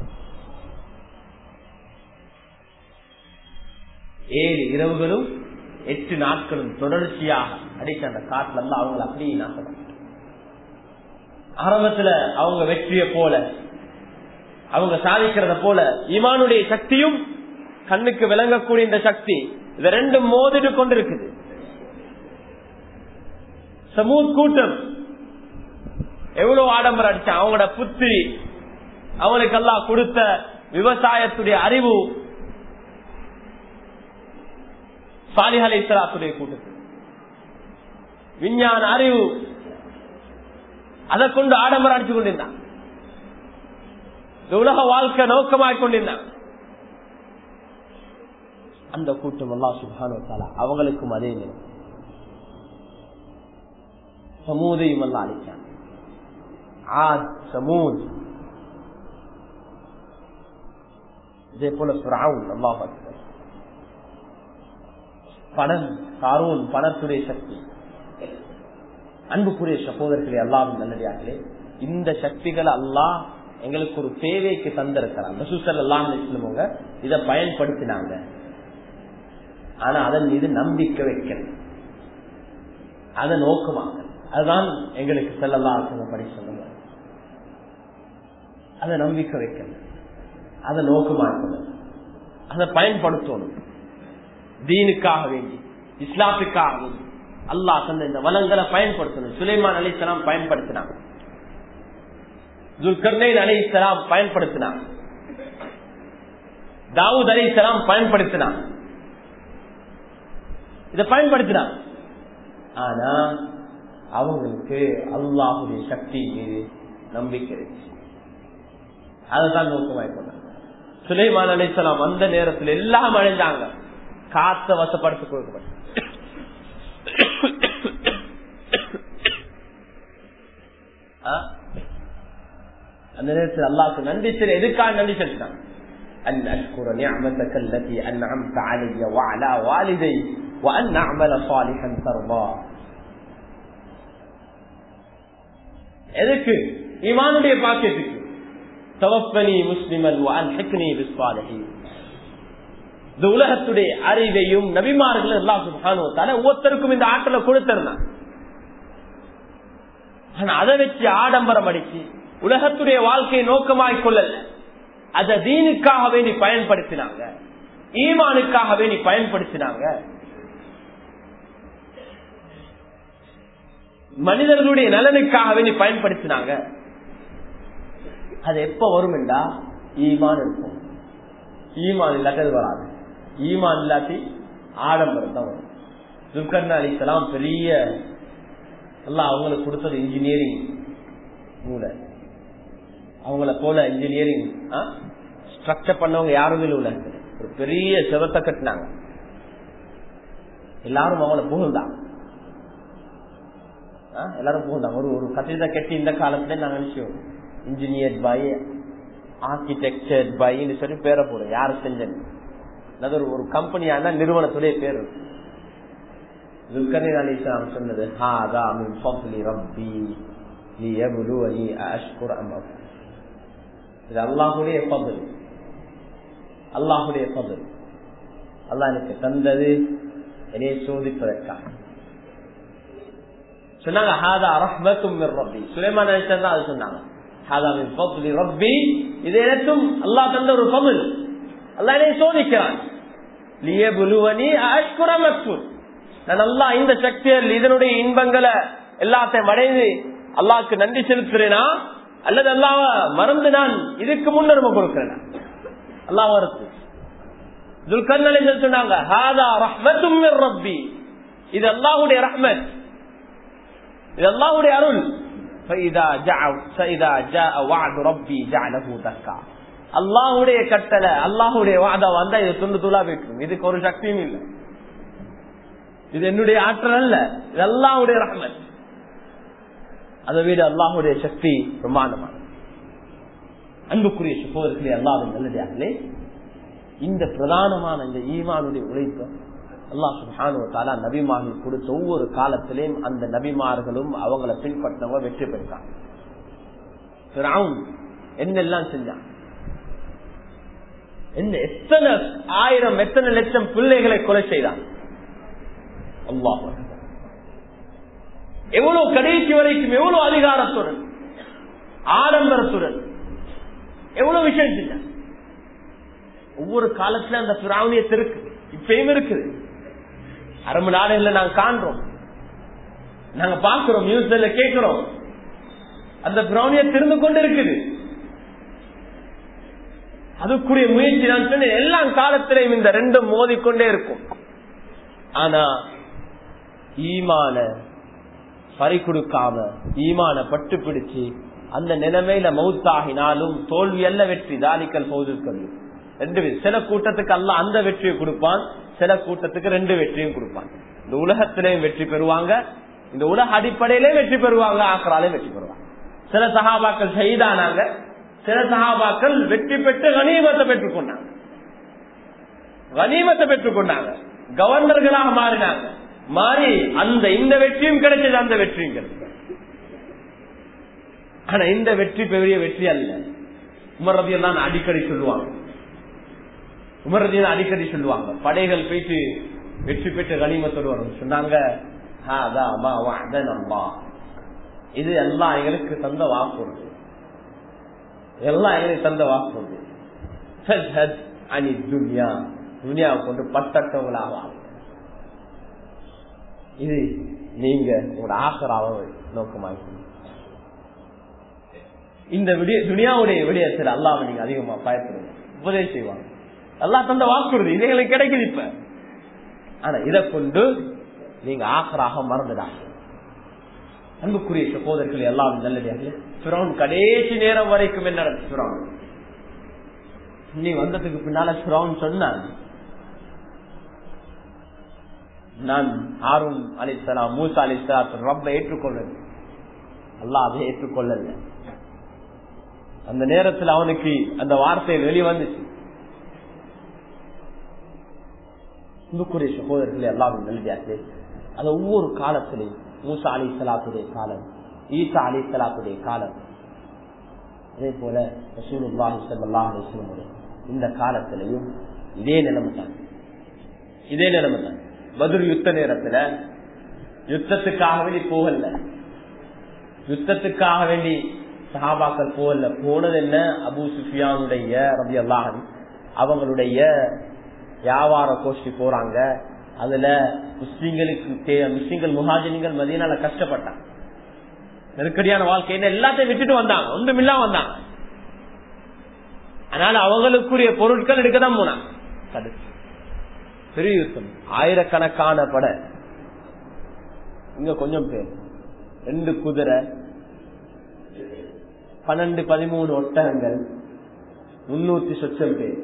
ஏழு இரவுகளும் எட்டு நாட்களும் தொடர்ச்சியாக அடிச்ச அந்த காட்டுல இருந்து அவங்களை அப்படியே நாசம் ஆரம்பத்துல அவங்க வெற்றிய போல அவங்க சாதிக்கிறத போல இமானுடைய சக்தியும் கண்ணுக்கு விளங்கக்கூடிய இந்த சக்தி இது ரெண்டும் மோதிட்டு கொண்டிருக்குது சமூத் கூட்டம் எவ்வளவு ஆடம்பரம் அடிச்சான் அவங்களோட புத்திரி அவங்களுக்கெல்லாம் கொடுத்த விவசாயத்துடைய அறிவு சாலிஹலை இஸ்லாத்துடைய கூட்டத்தில் விஞ்ஞான அறிவு அதை கொண்டு ஆடம்பரம் அடிச்சு கொண்டிருந்தான் இந்த உலக வாழ்க்கை நோக்கமாய் கொண்டிருந்தான் அந்த கூட்டம் அல்லா சுபானோ அவங்களுக்கும் அதே நிலை சமூதையும் அல்லா அளிச்சான் ஆத் சமூத் இதே போல சுராவும் அல்லாஹ் பணம் காரூன் பணத்துடைய சக்தி அன்புக்குரிய சகோதரர்களே அல்லாவும் நல்லடியார்களே இந்த சக்திகளை அல்லாஹ் எங்களுக்கு ஒரு தேவைக்கு தந்திருக்கிறாங்க ரசூசல் எல்லாம் இஸ்லமுங்க இதை பயன்படுத்தினாங்க ஆனா அதன் மீது நம்பிக்கை வைக்கணும் அதை நோக்கமாக அதுதான் எங்களுக்கு செல்லலாம் படி சொல்லுங்க அதை நம்பிக்கை வைக்கணும் அதை நோக்கமாக்கணும் அதை பயன்படுத்தணும் தீனுக்காக வேண்டி இஸ்லாத்துக்காக வேண்டி அல்லாஹ் தந்த இந்த வளங்களை பயன்படுத்தணும் சுலைமான் அலி இஸ்லாம் பயன்படுத்தினாங்க துல்கர்னைன் அலி இஸ்லாம் பயன்படுத்தினாங்க தாவூத் அலி இஸ்லாம் பயன்படுத்தினாங்க இதை பயன்படுத்தினாங்க ஆனா அவங்களுக்கு அல்லாஹுடைய சக்தி மீது நம்பிக்கை இருந்துச்சு அதுதான் நோக்கமாய் கொண்டாங்க சுலைமான் அலிசலாம் அந்த நேரத்தில் எல்லாம் அழிஞ்சாங்க காத்த வசப்படுத்தி கொடுக்கப்பட்ட அந்த நேரத்தில் அல்லாவுக்கு நன்றி சரி எதுக்காக நன்றி செலுத்தினாங்க أن أشكر نعمتك التي أنعمت علي وعلى والدي وأن أعمل صالحا ترضاه எதுக்கு இமானுடைய பாக்கியத்துக்கு தவப்பனி முஸ்லிமன் அன்ஹிக்னி பிஸ்வாலஹி இந்த உலகத்துடைய அறிவையும் நபிமார்கள் எல்லாம் சுபானுவத்தால ஒவ்வொருத்தருக்கும் இந்த ஆற்றலை கொடுத்திருந்தான் ஆனா அதை வச்சு ஆடம்பரம் அடிச்சு உலகத்துடைய வாழ்க்கையை நோக்கமாய் கொள்ளல அதை தீனுக்காக வேண்டி பயன்படுத்தினாங்க ஈமானுக்காக வேண்டி பயன்படுத்தினாங்க மனிதர்களுடைய நலனுக்காக வேண்டி பயன்படுத்தினாங்க அது எப்ப வரும் என்றா ஈமான் இருக்கும் ஈமான் இல்லாட்டது வராது ஈமான் இல்லாட்டி ஆடம்பரம் தான் வரும் துர்கர்ணா அலிசலாம் பெரிய எல்லாம் அவங்களுக்கு கொடுத்தது இன்ஜினியரிங் மூளை அவங்கள போல இன்ஜினியரிங் ஸ்ட்ரக்சர் பண்ணவங்க யாருமே இல்லை ஒரு பெரிய செவத்தை கட்டினாங்க எல்லாரும் அவங்கள புகழ்ந்தாங்க எல்லாரும் போகணும் ஒரு ஒரு கட்டிடத்தை கட்டி இந்த காலத்துல நாங்க நினைச்சோம் இன்ஜினியர் பை ஆர்கிடெக்சர் பைன்னு சொல்லி பேரை போடும் யாரு செஞ்சது அதாவது ஒரு கம்பெனியான நிறுவனத்துடைய பேர் துல்கர்ணி அலி இஸ்லாம் சொன்னது ஹாதா மின் ஃபضل ரப்பி லியப்லுவனி அஷ்குர் அம் அக்ஃபுர் இது அல்லாஹ்வுடைய ஃபضل அல்லாஹ்வுடைய ஃபضل அல்லாஹ் எனக்கு தந்தது என்னை சோதிப்பதற்காக சொன்னாங்க ஹாதா ரஹ்மத்தும் மின் ரப்பி சுலைமான் அலிஸ்லாம் தான் அது சொன்னாங்க ஹாதா மின் ஃபضل ரப்பி இது எனக்கும் அல்லாஹ் தந்த ஒரு ஃபضل அல்லாஹ் என்னை சோதிக்கிறான் லியப்லுவனி அஷ்குர் அம் அக்ஃபுர் நான் அல்லா இந்த சக்தியில் இதனுடைய இன்பங்களை எல்லாத்தையும் அடைந்து அல்லாவுக்கு நன்றி செலுத்துறேனா அல்லது அல்லாவ மறந்து நான் இதுக்கு முன்னுரிமை கொடுக்கிறேன் அல்லா மறுத்து துல்கர்னலை சொன்னாங்க ஹாதா ரஹ்மத்தும் ரப்பி இது அல்லாஹுடைய ரஹ்மத் இது அல்லாஹுடைய அருள் அல்லாஹுடைய கட்டளை அல்லாஹுடைய வாதம் வந்தா இது துண்டு துளா வைக்கும் இதுக்கு ஒரு சக்தியும் இல்லை இது என்னுடைய ஆற்றல் அல்ல இது அல்லாஹுடைய ரஹ்மத் அதை விட அல்லாஹுடைய சக்தி பிரமாணமான அன்புக்குரிய சுப்போதர்களே அல்லாவின் நல்லதாகலே இந்த பிரதானமான இந்த ஈமானுடைய உழைப்பு அல்லா சுபானுவத்தாலா நபிமார்கள் கொடுத்த ஒவ்வொரு காலத்திலேயும் அந்த நபிமார்களும் அவங்கள பின்பற்றவங்க வெற்றி பெற்றாங்க என்னெல்லாம் செஞ்சான் என்ன எத்தனை ஆயிரம் எத்தனை லட்சம் பிள்ளைகளை கொலை செய்தான் அல்லாஹ் எவ்வளவு கடைசி வரைக்கும் எவ்வளவு அதிகாரத்துடன் ஆடம்பரத்துடன் எவ்வளவு விஷயம் செஞ்ச ஒவ்வொரு காலத்துல அந்த பிராவணியத்து இருக்கு இப்பயும் இருக்குது அரபு நாடுகள்ல நாங்க காண்றோம் நாங்க பாக்குறோம் நியூஸ்ல கேட்கிறோம் அந்த பிராவணிய திருந்து கொண்டு இருக்குது அதுக்குரிய முயற்சி நான் சொன்னேன் எல்லா காலத்திலையும் இந்த ரெண்டும் மோதிக்கொண்டே இருக்கும் ஆனா ஈமான பறி கொடுக்காம ஈமான பட்டு பிடிச்சு அந்த நிலைமையில மவுத்தாகினாலும் தோல்வி அல்ல வெற்றி தாலிக்கல் பௌதுக்கள் ரெண்டு சில கூட்டத்துக்கு அல்ல அந்த வெற்றியை கொடுப்பான் சில கூட்டத்துக்கு ரெண்டு வெற்றியும் கொடுப்பான் இந்த உலகத்திலையும் வெற்றி பெறுவாங்க இந்த உலக அடிப்படையிலே வெற்றி பெறுவாங்க ஆக்கராலே வெற்றி பெறுவாங்க சில சகாபாக்கள் செய்தானாங்க சில சகாபாக்கள் வெற்றி பெற்று கனிமத்தை பெற்றுக் கொண்டாங்க கனிமத்தை பெற்றுக் கொண்டாங்க கவர்னர்களாக மாறினாங்க மாறி அந்த இந்த வெற்றியும் கிடைச்சது அந்த வெற்றியும் கிடைச்சது ஆனா இந்த வெற்றி பெரிய வெற்றி அல்ல உமரதியம் தான் அடிக்கடி சொல்லுவாங்க உமரதியம் அடிக்கடி சொல்லுவாங்க படைகள் போயிட்டு வெற்றி பெற்று கனிமத்தோடு வரும் சொன்னாங்க இது எல்லாம் எங்களுக்கு தந்த வாக்குறுதி எல்லாம் எங்களுக்கு தந்த வாக்குறுதி அனி துனியா துனியாவை கொண்டு பட்டவங்களாக இது நீங்க உங்களோட ஆசராவ நோக்கமாக இந்த விடிய துனியாவுடைய விடயத்தில் அல்லாம நீங்க அதிகமா பயப்படுங்க உபதேசம் செய்வாங்க அல்லா தந்த வாக்குறுதி இது எங்களுக்கு கிடைக்குது இப்ப ஆனா இதை கொண்டு நீங்க ஆசராக மறந்துடாங்க அன்புக்குரிய சகோதரர்கள் எல்லாம் நல்லதாக கடைசி நேரம் வரைக்கும் என்ன நடந்து நீ வந்ததுக்கு பின்னால சுரவன் சொன்னான் நான் ஆரும் அலிசலாம் மூசா அலிசலாம் ரொம்ப ஏற்றுக்கொள்ளல அல்லா அதை ஏற்றுக்கொள்ளல அந்த நேரத்தில் அவனுக்கு அந்த வார்த்தை வெளிவந்துச்சு இந்துக்குரிய சகோதரர்களே எல்லாம் நல்கியாச்சு அது ஒவ்வொரு காலத்திலையும் மூசா அலி சலாத்துடைய காலம் ஈசா அலி சலாத்துடைய காலம் அதே போல ரசூலுல்லாஹி ஸல்லல்லாஹு அலைஹி வஸல்லம் இந்த காலத்திலையும் இதே நிலைமை தான் இதே நிலைமை தான் பதில் யுத்த நேரத்துல யுத்தத்துக்காக வேண்டி போகல யுத்தத்துக்காக வேண்டி சஹாபாக்கள் போகல போனது என்ன அபு சுஃபியானுடைய ரபி அல்லாஹன் அவங்களுடைய வியாபார கோஷ்டி போறாங்க அதுல முஸ்லிம்களுக்கு முஸ்லிம்கள் முஹாஜினிகள் மதியனால கஷ்டப்பட்டாங்க நெருக்கடியான வாழ்க்கை எல்லாத்தையும் விட்டுட்டு வந்தாங்க ஒன்றுமில்லா வந்தாங்க அதனால அவங்களுக்குரிய பொருட்கள் எடுக்கதான் போனாங்க தடுத்து பெரிய யுத்தம் ஆயிரக்கணக்கான பட இங்க கொஞ்சம் பேர் ரெண்டு குதிரை பன்னெண்டு பதிமூணு ஒட்டகங்கள் முன்னூத்தி சொச்சம் பேர்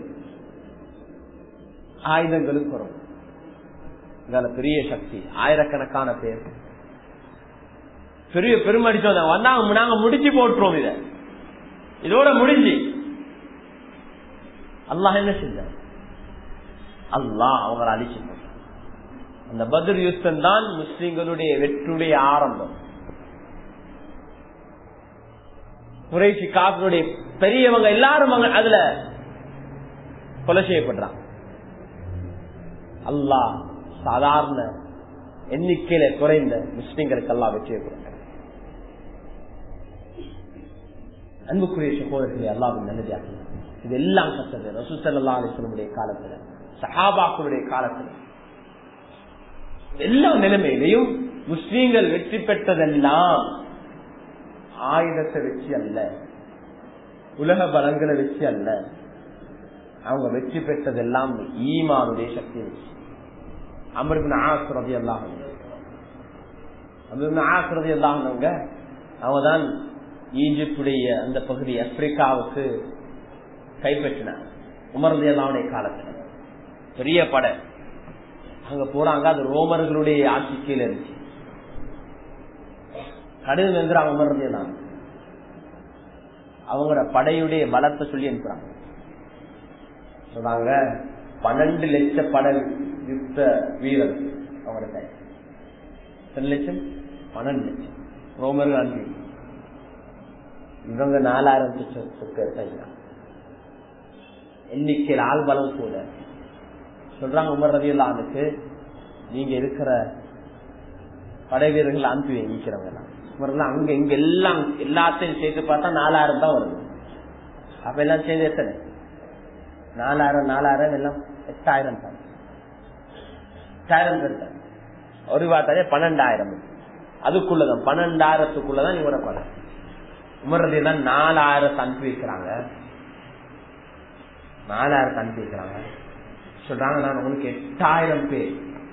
ஆயுதங்களும் குறவு இதால பெரிய சக்தி ஆயிரக்கணக்கான பேர் பெரிய பெருமை அடிச்சு வந்தாங்க வந்தாங்க நாங்க முடிச்சு போட்டுருவோம் இத இதோட முடிஞ்சு அல்லாஹ் என்ன செஞ்ச அல்லாஹ் அவங்களை அழிச்சு போட்டான். அந்த பத்ர் யுத்தம் தான் முஸ்லிம்களுடைய வெற்றுடைய ஆரம்பம் குறைசி காப்பினுடைய பெரியவங்க எல்லாரும் அங்க அதுல கொலை செய்யப்படுறாங்க அல்லாஹ் சாதாரண எண்ணிக்கையில குறைந்த முஸ்லிம்களுக்கு எல்லாம் வெற்றியை கொடுக்கிறார் அன்புக்குரிய சகோதரர்களை அல்லாவின் நல்லதாக இது எல்லாம் கத்தது ரசூசல்லா அலிஸ்லமுடைய காலத்துல சஹாபாக்களுடைய காலத்துல எல்லா நிலைமையிலையும் முஸ்லீம்கள் வெற்றி பெற்றதெல்லாம் ஆயுதத்தை வச்சு அல்ல உலக பலங்களை வச்சு அல்ல அவங்க வெற்றி பெற்றதெல்லாம் ஈமானுடைய சக்தியை வச்சு அமருபின் ஆசிரதி எல்லாம் அமருபின் ஆசிரதி எல்லாம் அவங்க தான் ஈஜிப்டுடைய அந்த பகுதி ஆப்பிரிக்காவுக்கு கைப்பற்றினார் உமர்ந்து எல்லாவுடைய காலத்துல பெரிய படை அங்க போறாங்க அது ரோமர்களுடைய ஆட்சி கீழே இருந்துச்சு கடிதம் எங்கிறாங்க உமர்ந்து எல்லாம் அவங்களோட படையுடைய பலத்தை சொல்லி அனுப்புறாங்க சொல்றாங்க பன்னெண்டு லட்ச படை யுத்த வீரர் அவங்களோட கை எத்தனை லட்சம் பன்னெண்டு லட்சம் ரோமர்கள் அனுப்பி இவங்க நாலாயிரம் லட்சம் எண்ணிக்கையில் ஆள் பலம் கூட சொல்றாங்க உமர் ரவி அல்லானுக்கு நீங்க இருக்கிற படை வீரர்கள் அனுப்பி வைக்கிறவங்க உமர்லாம் அங்க இங்க எல்லாம் எல்லாத்தையும் சேர்த்து பார்த்தா நாலாயிரம் தான் வருது அப்ப எல்லாம் சேர்ந்து எத்தனை நாலாயிரம் நாலாயிரம் எல்லாம் எட்டாயிரம் தான் எட்டாயிரம் பேர் தான் ஒரு பார்த்தாலே பன்னெண்டாயிரம் அதுக்குள்ளதான் பன்னெண்டாயிரத்துக்குள்ளதான் இவரை படம் உமர்றது தான் நாலாயிரத்தை அனுப்பி வைக்கிறாங்க நாலாயிரத்தை அனுப்பி வைக்கிறாங்க சொல்றாங்க நான் உங்களுக்கு எட்டாயிரம் பேர்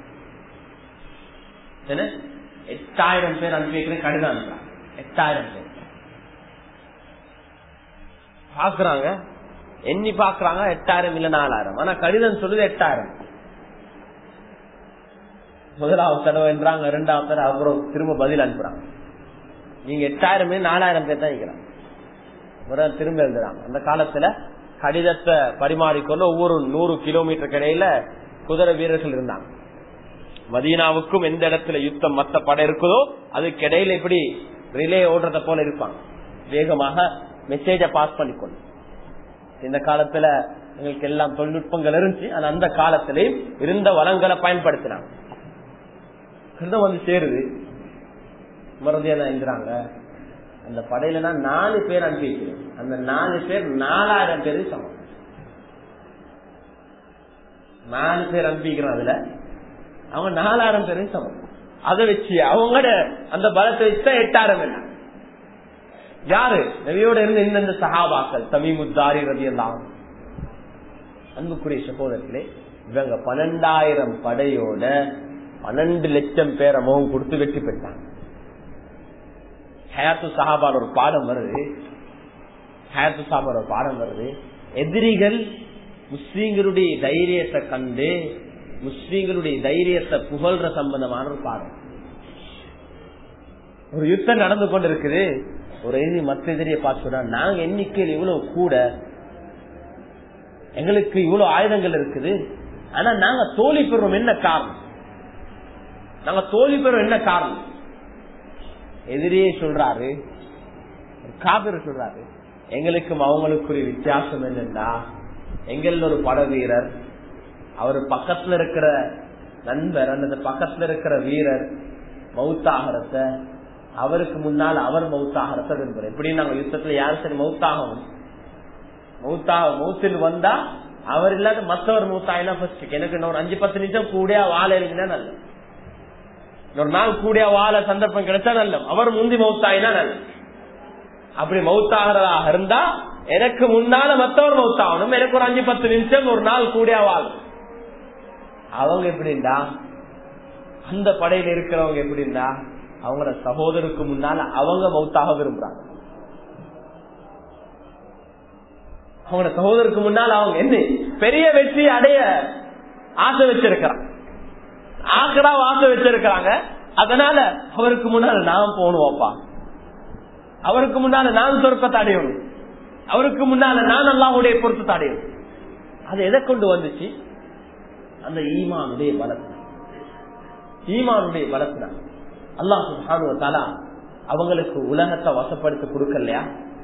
என்ன எட்டாயிரம் பேர் அனுப்பி வைக்கிறேன் கடிதம் அனுப்புறாங்க எட்டாயிரம் பேர் பாக்குறாங்க எண்ணி பாக்குறாங்க எட்டாயிரம் இல்ல நாலாயிரம் ஆனா கடிதம் சொல்லுது எட்டாயிரம் முதலாவது தடவை என்றாங்க இரண்டாவது தடவை அப்புறம் திரும்ப பதில் அனுப்புறாங்க நீங்க எட்டாயிரம் பேர் நாலாயிரம் பேர் தான் இருக்கிறாங்க ஒரு திரும்ப எழுதுறாங்க அந்த காலத்துல கடிதத்தை பரிமாறிக்கொள்ள ஒவ்வொரு நூறு கிலோமீட்டர் இடையில குதிரை வீரர்கள் இருந்தாங்க மதீனாவுக்கும் எந்த இடத்துல யுத்தம் மத்த படம் இருக்குதோ அதுக்கு இடையில இப்படி ரிலே ஓடுறத போல இருப்பாங்க வேகமாக மெசேஜ பாஸ் பண்ணிக்கொள்ளும் இந்த காலத்துல எங்களுக்கு எல்லாம் தொழில்நுட்பங்கள் இருந்துச்சு ஆனா அந்த காலத்திலேயும் இருந்த வளங்களை பயன்படுத்தினாங்க கிருதம் வந்து சேருது மறதியா எழுதுறாங்க அந்த படையில நான் நாலு பேர் அனுப்பி வைக்கிறேன் அந்த நாலு பேர் நாலாயிரம் பேரு சமம் நாலு பேர் அனுப்பிக்கிறோம் அதுல அவங்க நாலாயிரம் பேரும் சமம் அதை வச்சு அவங்களோட அந்த பலத்தை வச்சுதான் எட்டாயிரம் என்ன யாரு நபியோட இருந்து இந்த சஹாபாக்கள் தமிமுத்தாரி ரவி எல்லாம் அன்புக்குரிய சகோதரத்திலே இவங்க பன்னெண்டாயிரம் படையோட பன்னெண்டு லட்சம் பேரை முகம் கொடுத்து வெற்றி பெற்றாங்க ஹயாத்து சஹாபால் ஒரு பாடம் வருது ஹயாத்து சஹாபால் ஒரு பாடம் வருது எதிரிகள் முஸ்லீம்களுடைய தைரியத்தை கண்டு முஸ்லீம்களுடைய தைரியத்தை புகழ்ற சம்பந்தமான ஒரு பாடம் ஒரு யுத்தம் நடந்து கொண்டிருக்குது ஒரு எதிரி மற்ற எதிரியை பார்த்து நாங்க எண்ணிக்கையில் இவ்வளவு கூட எங்களுக்கு இவ்வளவு ஆயுதங்கள் இருக்குது ஆனா நாங்க தோல்வி பெறுவோம் என்ன காரணம் நாங்க தோல்வி பெறுவோம் என்ன காரணம் எதிரியே சொல்றாரு காபிர் சொல்றாரு எங்களுக்கும் அவங்களுக்குரிய வித்தியாசம் என்னன்னா எங்கள் ஒரு பட வீரர் அவர் பக்கத்துல இருக்கிற நண்பர் அல்லது பக்கத்துல இருக்கிற வீரர் மௌத்தாகிறத அவருக்கு முன்னால் அவர் மௌத்தாகிறத விரும்புறார் எப்படி நாங்க யுத்தத்துல யாரும் சரி மௌத்தாகணும் மௌத்தாக மௌத்தில் வந்தா அவர் இல்லாத மற்றவர் மௌத்தாயினா ஃபர்ஸ்ட் எனக்கு இன்னொரு அஞ்சு பத்து நிமிஷம் கூட வாழ இருந்தீங்கன்னா நல்லது ஒரு நாள் கூடிய வாழ சந்தர்ப்பம் கிடைச்சா நல்ல அவர் முந்தி மௌத்தாயினா நல்ல அப்படி மௌத்தாகிறதாக இருந்தா எனக்கு முன்னால மத்தவர் மௌத்தாகணும் எனக்கு ஒரு அஞ்சு பத்து நிமிஷம் ஒரு நாள் கூடிய வாழும் அவங்க எப்படின்னா அந்த படையில இருக்கிறவங்க எப்படின்னா அவங்களோட சகோதரருக்கு முன்னால அவங்க மௌத்தாக விரும்புறாங்க அவங்களோட சகோதரருக்கு முன்னால் அவங்க என்ன பெரிய வெற்றி அடைய ஆசை வச்சிருக்கிறாங்க ஆக்கடா ஆசை வச்சிருக்கிறாங்க அதனால அவருக்கு முன்னால நான் போகணுவாப்பா அவருக்கு முன்னால நான் சொர்க்கத்தை அடையணும் அவருக்கு முன்னால நான் அல்லாவுடைய பொருத்தத்தை அடையணும் அது எதை கொண்டு வந்துச்சு அந்த ஈமானுடைய பலத்தினால் ஈமானுடைய பலத்தினால் அல்லாஹ் சுபானுவத்தாலா அவங்களுக்கு உலகத்தை வசப்படுத்தி கொடுக்கலையா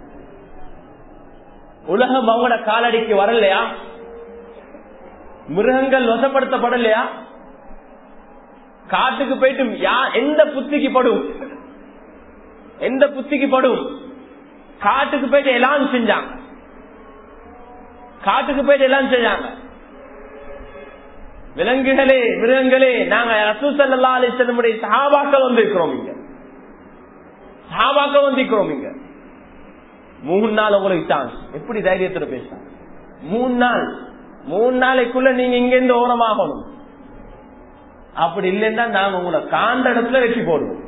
உலகம் அவங்களோட காலடிக்கு வரலையா மிருகங்கள் வசப்படுத்தப்படலையா காட்டுக்கு போயிட்டு யா எந்த புத்திக்கு படும் எந்த புத்திக்கு படும் காட்டுக்கு போயிட்டு எல்லாம் செஞ்சாங்க காட்டுக்கு போயிட்டு எல்லாம் செஞ்சாங்க விலங்குகளே மிருகங்களே நாங்க ரசூசல்லா அலிசல்லமுடைய சஹாபாக்கள் வந்திருக்கிறோம் இங்க சஹாபாக்கள் வந்திருக்கிறோம் இங்க மூணு நாள் உங்களுக்கு சான்ஸ் எப்படி தைரியத்துல பேசுறாங்க மூணு நாள் மூணு நாளைக்குள்ள நீங்க இங்க இருந்து ஓரமாகணும் அப்படி இல்லைன்னா நாங்க உங்களை காண்ட இடத்துல வெற்றி போடுவோம்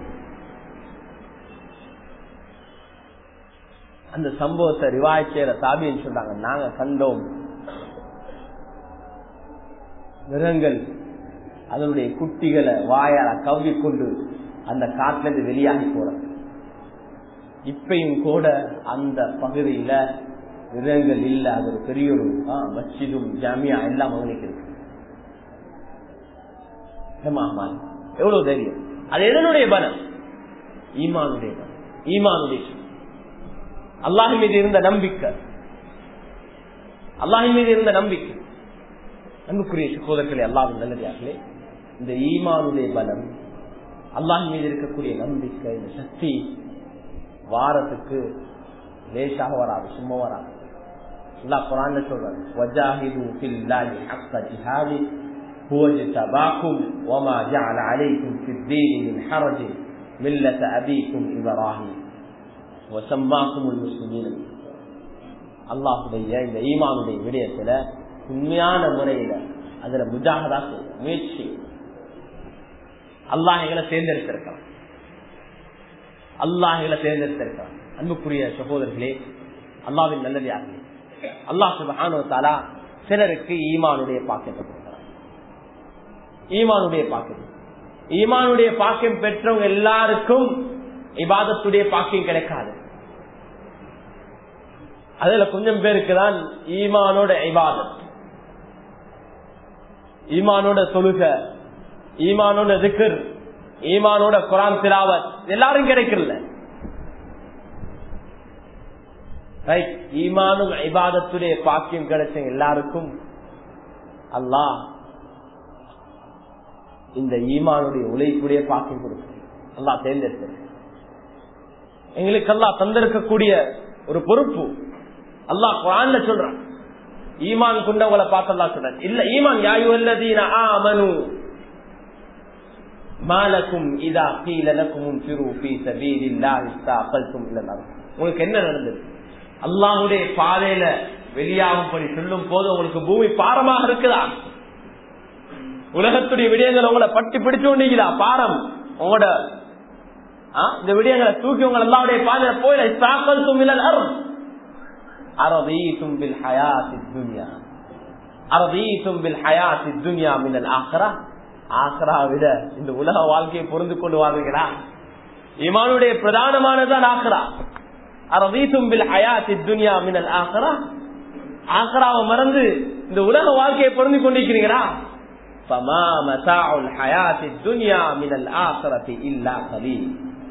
அந்த சம்பவத்தை ரிவாய் செய்யற சாபின்னு சொன்னாங்க நாங்க கண்டோம் மிருகங்கள் அதனுடைய குட்டிகளை வாயால கவ்விக்கொண்டு அந்த காட்டுல இருந்து வெளியாகி போறது இப்பையும் கூட அந்த பகுதியில மிருகங்கள் இல்ல அது ஒரு பெரிய ஒரு மச்சிதும் ஜாமியா எல்லாம் அவங்களுக்கு இருக்கு எவ்வளவு தைரியம் அது எதனுடைய பலம் ஈமானுடைய பலம் ஈமானுடைய அல்லாஹி மீது இருந்த நம்பிக்கை அல்லாஹி மீது இருந்த நம்பிக்கை அன்புக்குரிய சகோதரர்களே அல்லாவின் நல்லதார்களே இந்த ஈமானுடைய பலம் அல்லாஹ் மீது இருக்கக்கூடிய நம்பிக்கை இந்த சக்தி வாரத்துக்கு லேசாக வராது சும்மா வராது அல்லா குரான் சொல்றாரு வஜாஹிது ஃபில்லாஹி ஹக்க ஜிஹாதி هو اجتباكم وما جعل عليكم في الدين من حرج ملة أبيكم إبراهيم وسماكم المسلمين அல்லாஹுடைய இந்த ஈமானுடைய விடயத்துல உண்மையான முறையில அதுல முஜாகதா முயற்சி அல்லாஹ் எங்களை தேர்ந்தெடுத்திருக்கான் அல்லாஹ் எங்களை தேர்ந்தெடுத்திருக்கான் அன்புக்குரிய சகோதரர்களே அல்லாவின் நல்லதார்களே அல்லாஹ் சுபஹானுவத்தாலா சிலருக்கு ஈமானுடைய பாக்கியத்தை கொடுக்கிறார் ஈமானுடைய பாக்கியம் ஈமானுடைய பாக்கியம் பெற்றவங்க எல்லாருக்கும் இபாதத்துடைய பாக்கியம் கிடைக்காது அதுல கொஞ்சம் பேருக்கு தான் ஈமானோட இபாதத் ஈமானோட தொழுக ஈமானோட திக்கர் ஈமானோட குரான் திலாவத் எல்லாரும் கிடைக்கல ரைட் ஈமானும் இபாதத்துடைய பாக்கியம் கிடைச்ச எல்லாருக்கும் அல்லாஹ் இந்த ஈமானுடைய உழைப்புடைய பாக்கியம் கொடுக்கும் அல்லா தேர்ந்தெடுத்து எங்களுக்கு அல்லா தந்திருக்கக்கூடிய ஒரு பொறுப்பு அல்லாஹ் குரான்ல சொல்றான் ஈமான் கொண்டவங்களை பார்த்தல்லா சொல்றான் இல்ல ஈமான் யாயுவல்லதீன ஆமனு மாலக்கும் இதா கீழலக்கும் திரு பி சபீலில்லாஹி இஸ்தாகல்தும் இல்லல்லாஹ் உங்களுக்கு என்ன நடந்தது அல்லாஹ்வுடைய பாதையில வெளியாகும்படி சொல்லும் போது உங்களுக்கு பூமி பாரமாக இருக்குதா உலகத்துடைய விடயங்கள் உங்களை பட்டி பிடிச்சு கொண்டீங்களா பாரம் உங்களோட இந்த விடயங்களை தூக்கி உங்களை எல்லாருடைய பாதையில போயில இஸ்தாகல்தும் இல்லல்லாஹ் أرضيتم بالحياة الدنيا أرضيتم بالحياة الدنيا من الآخرة ஆசரா விட இந்த உலக வாழ்க்கையை பொருந்து கொண்டு வாழ்றீங்களா இமானுடைய பிரதானமானதான் ஆசரா அரவீசும் பில் ஹயாத்தி துன்யா மினல் ஆசரா ஆசராவை மறந்து இந்த உலக வாழ்க்கையை பொருந்து கொண்டிருக்கிறீங்களா فما متاع الحياة الدنيا من الآخرة إلا قليل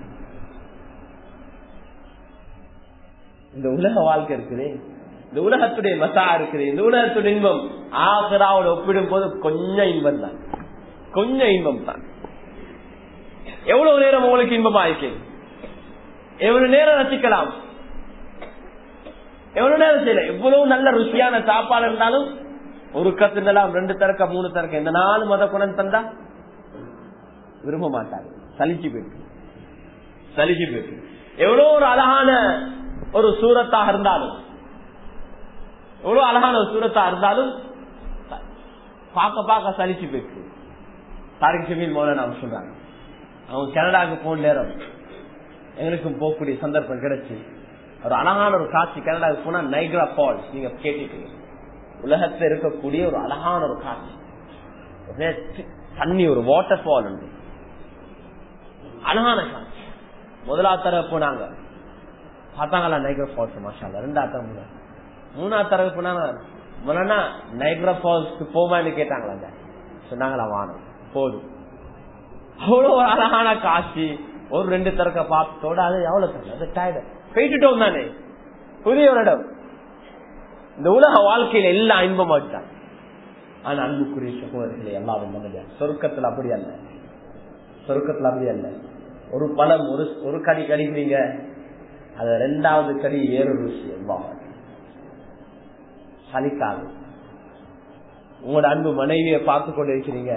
இந்த உலக வாழ்க்கை இருக்குது இந்த உலகத்துடைய மசா இருக்குது இந்த உலகத்துடைய இன்பம் ஆசராவோட ஒப்பிடும் போது கொஞ்சம் இன்பம் தான் கொஞ்சம் இன்பம் தான் எவ்வளவு நேரம் உங்களுக்கு இன்பமா இருக்கு எவ்வளவு நேரம் ரசிக்கலாம் எவ்வளவு நேரம் செய்யல எவ்வளவு நல்ல ருசியான சாப்பாடு இருந்தாலும் ஒரு கத்துலாம் ரெண்டு தரக்க மூணு தரக்க எந்த நாலு மத குணம் தந்தா விரும்ப மாட்டாங்க சலிச்சு போயிருக்கு சலிச்சு போயிருக்கு எவ்வளவு ஒரு அழகான ஒரு சூரத்தாக இருந்தாலும் எவ்வளவு அழகான ஒரு சூரத்தா இருந்தாலும் பார்க்க பார்க்க சலிச்சு போயிருக்கு தாரிக் ஜமீல் மோல நாம் சொல்றாங்க அவங்க கனடாவுக்கு போன நேரம் எங்களுக்கும் போகக்கூடிய சந்தர்ப்பம் கிடைச்சு ஒரு அழகான ஒரு காட்சி கனடாவுக்கு போனா நைக்ரா ஃபால்ஸ் நீங்க கேட்டுட்டீங்க உலகத்துல இருக்கக்கூடிய ஒரு அழகான ஒரு காட்சி தண்ணி ஒரு வாட்டர் ஃபால் உண்டு அழகான காட்சி முதலாவது தடவை போனாங்க பார்த்தாங்களா நைக்ரா ஃபால்ஸ் மாஷால ரெண்டாவது தடவை மூணாவது தடவை போனாங்க முதல்னா நைக்ரா ஃபால்ஸ்க்கு போமான்னு கேட்டாங்களா சொன்னாங்களா வானம் போதும் அவ்வளவு ஒரு அழகான காட்சி ஒரு ரெண்டு தரக்க பார்த்தோட அது எவ்வளவு அது டயர்டு போயிட்டுட்டோம் தானே புதிய ஒரு இடம் இந்த உலக வாழ்க்கையில எல்லாம் இன்பமாட்டான் ஆனா அன்புக்குரிய சகோதரர்களே எல்லாரும் மனதில சொருக்கத்துல அப்படி அல்ல சொருக்கத்துல அப்படி அல்ல ஒரு பழம் ஒரு ஒரு கடி கடிக்கிறீங்க அது ரெண்டாவது கடி வேறொரு விஷயம் சலிக்காது உங்களோட அன்பு மனைவியை பார்த்து கொண்டு இருக்கிறீங்க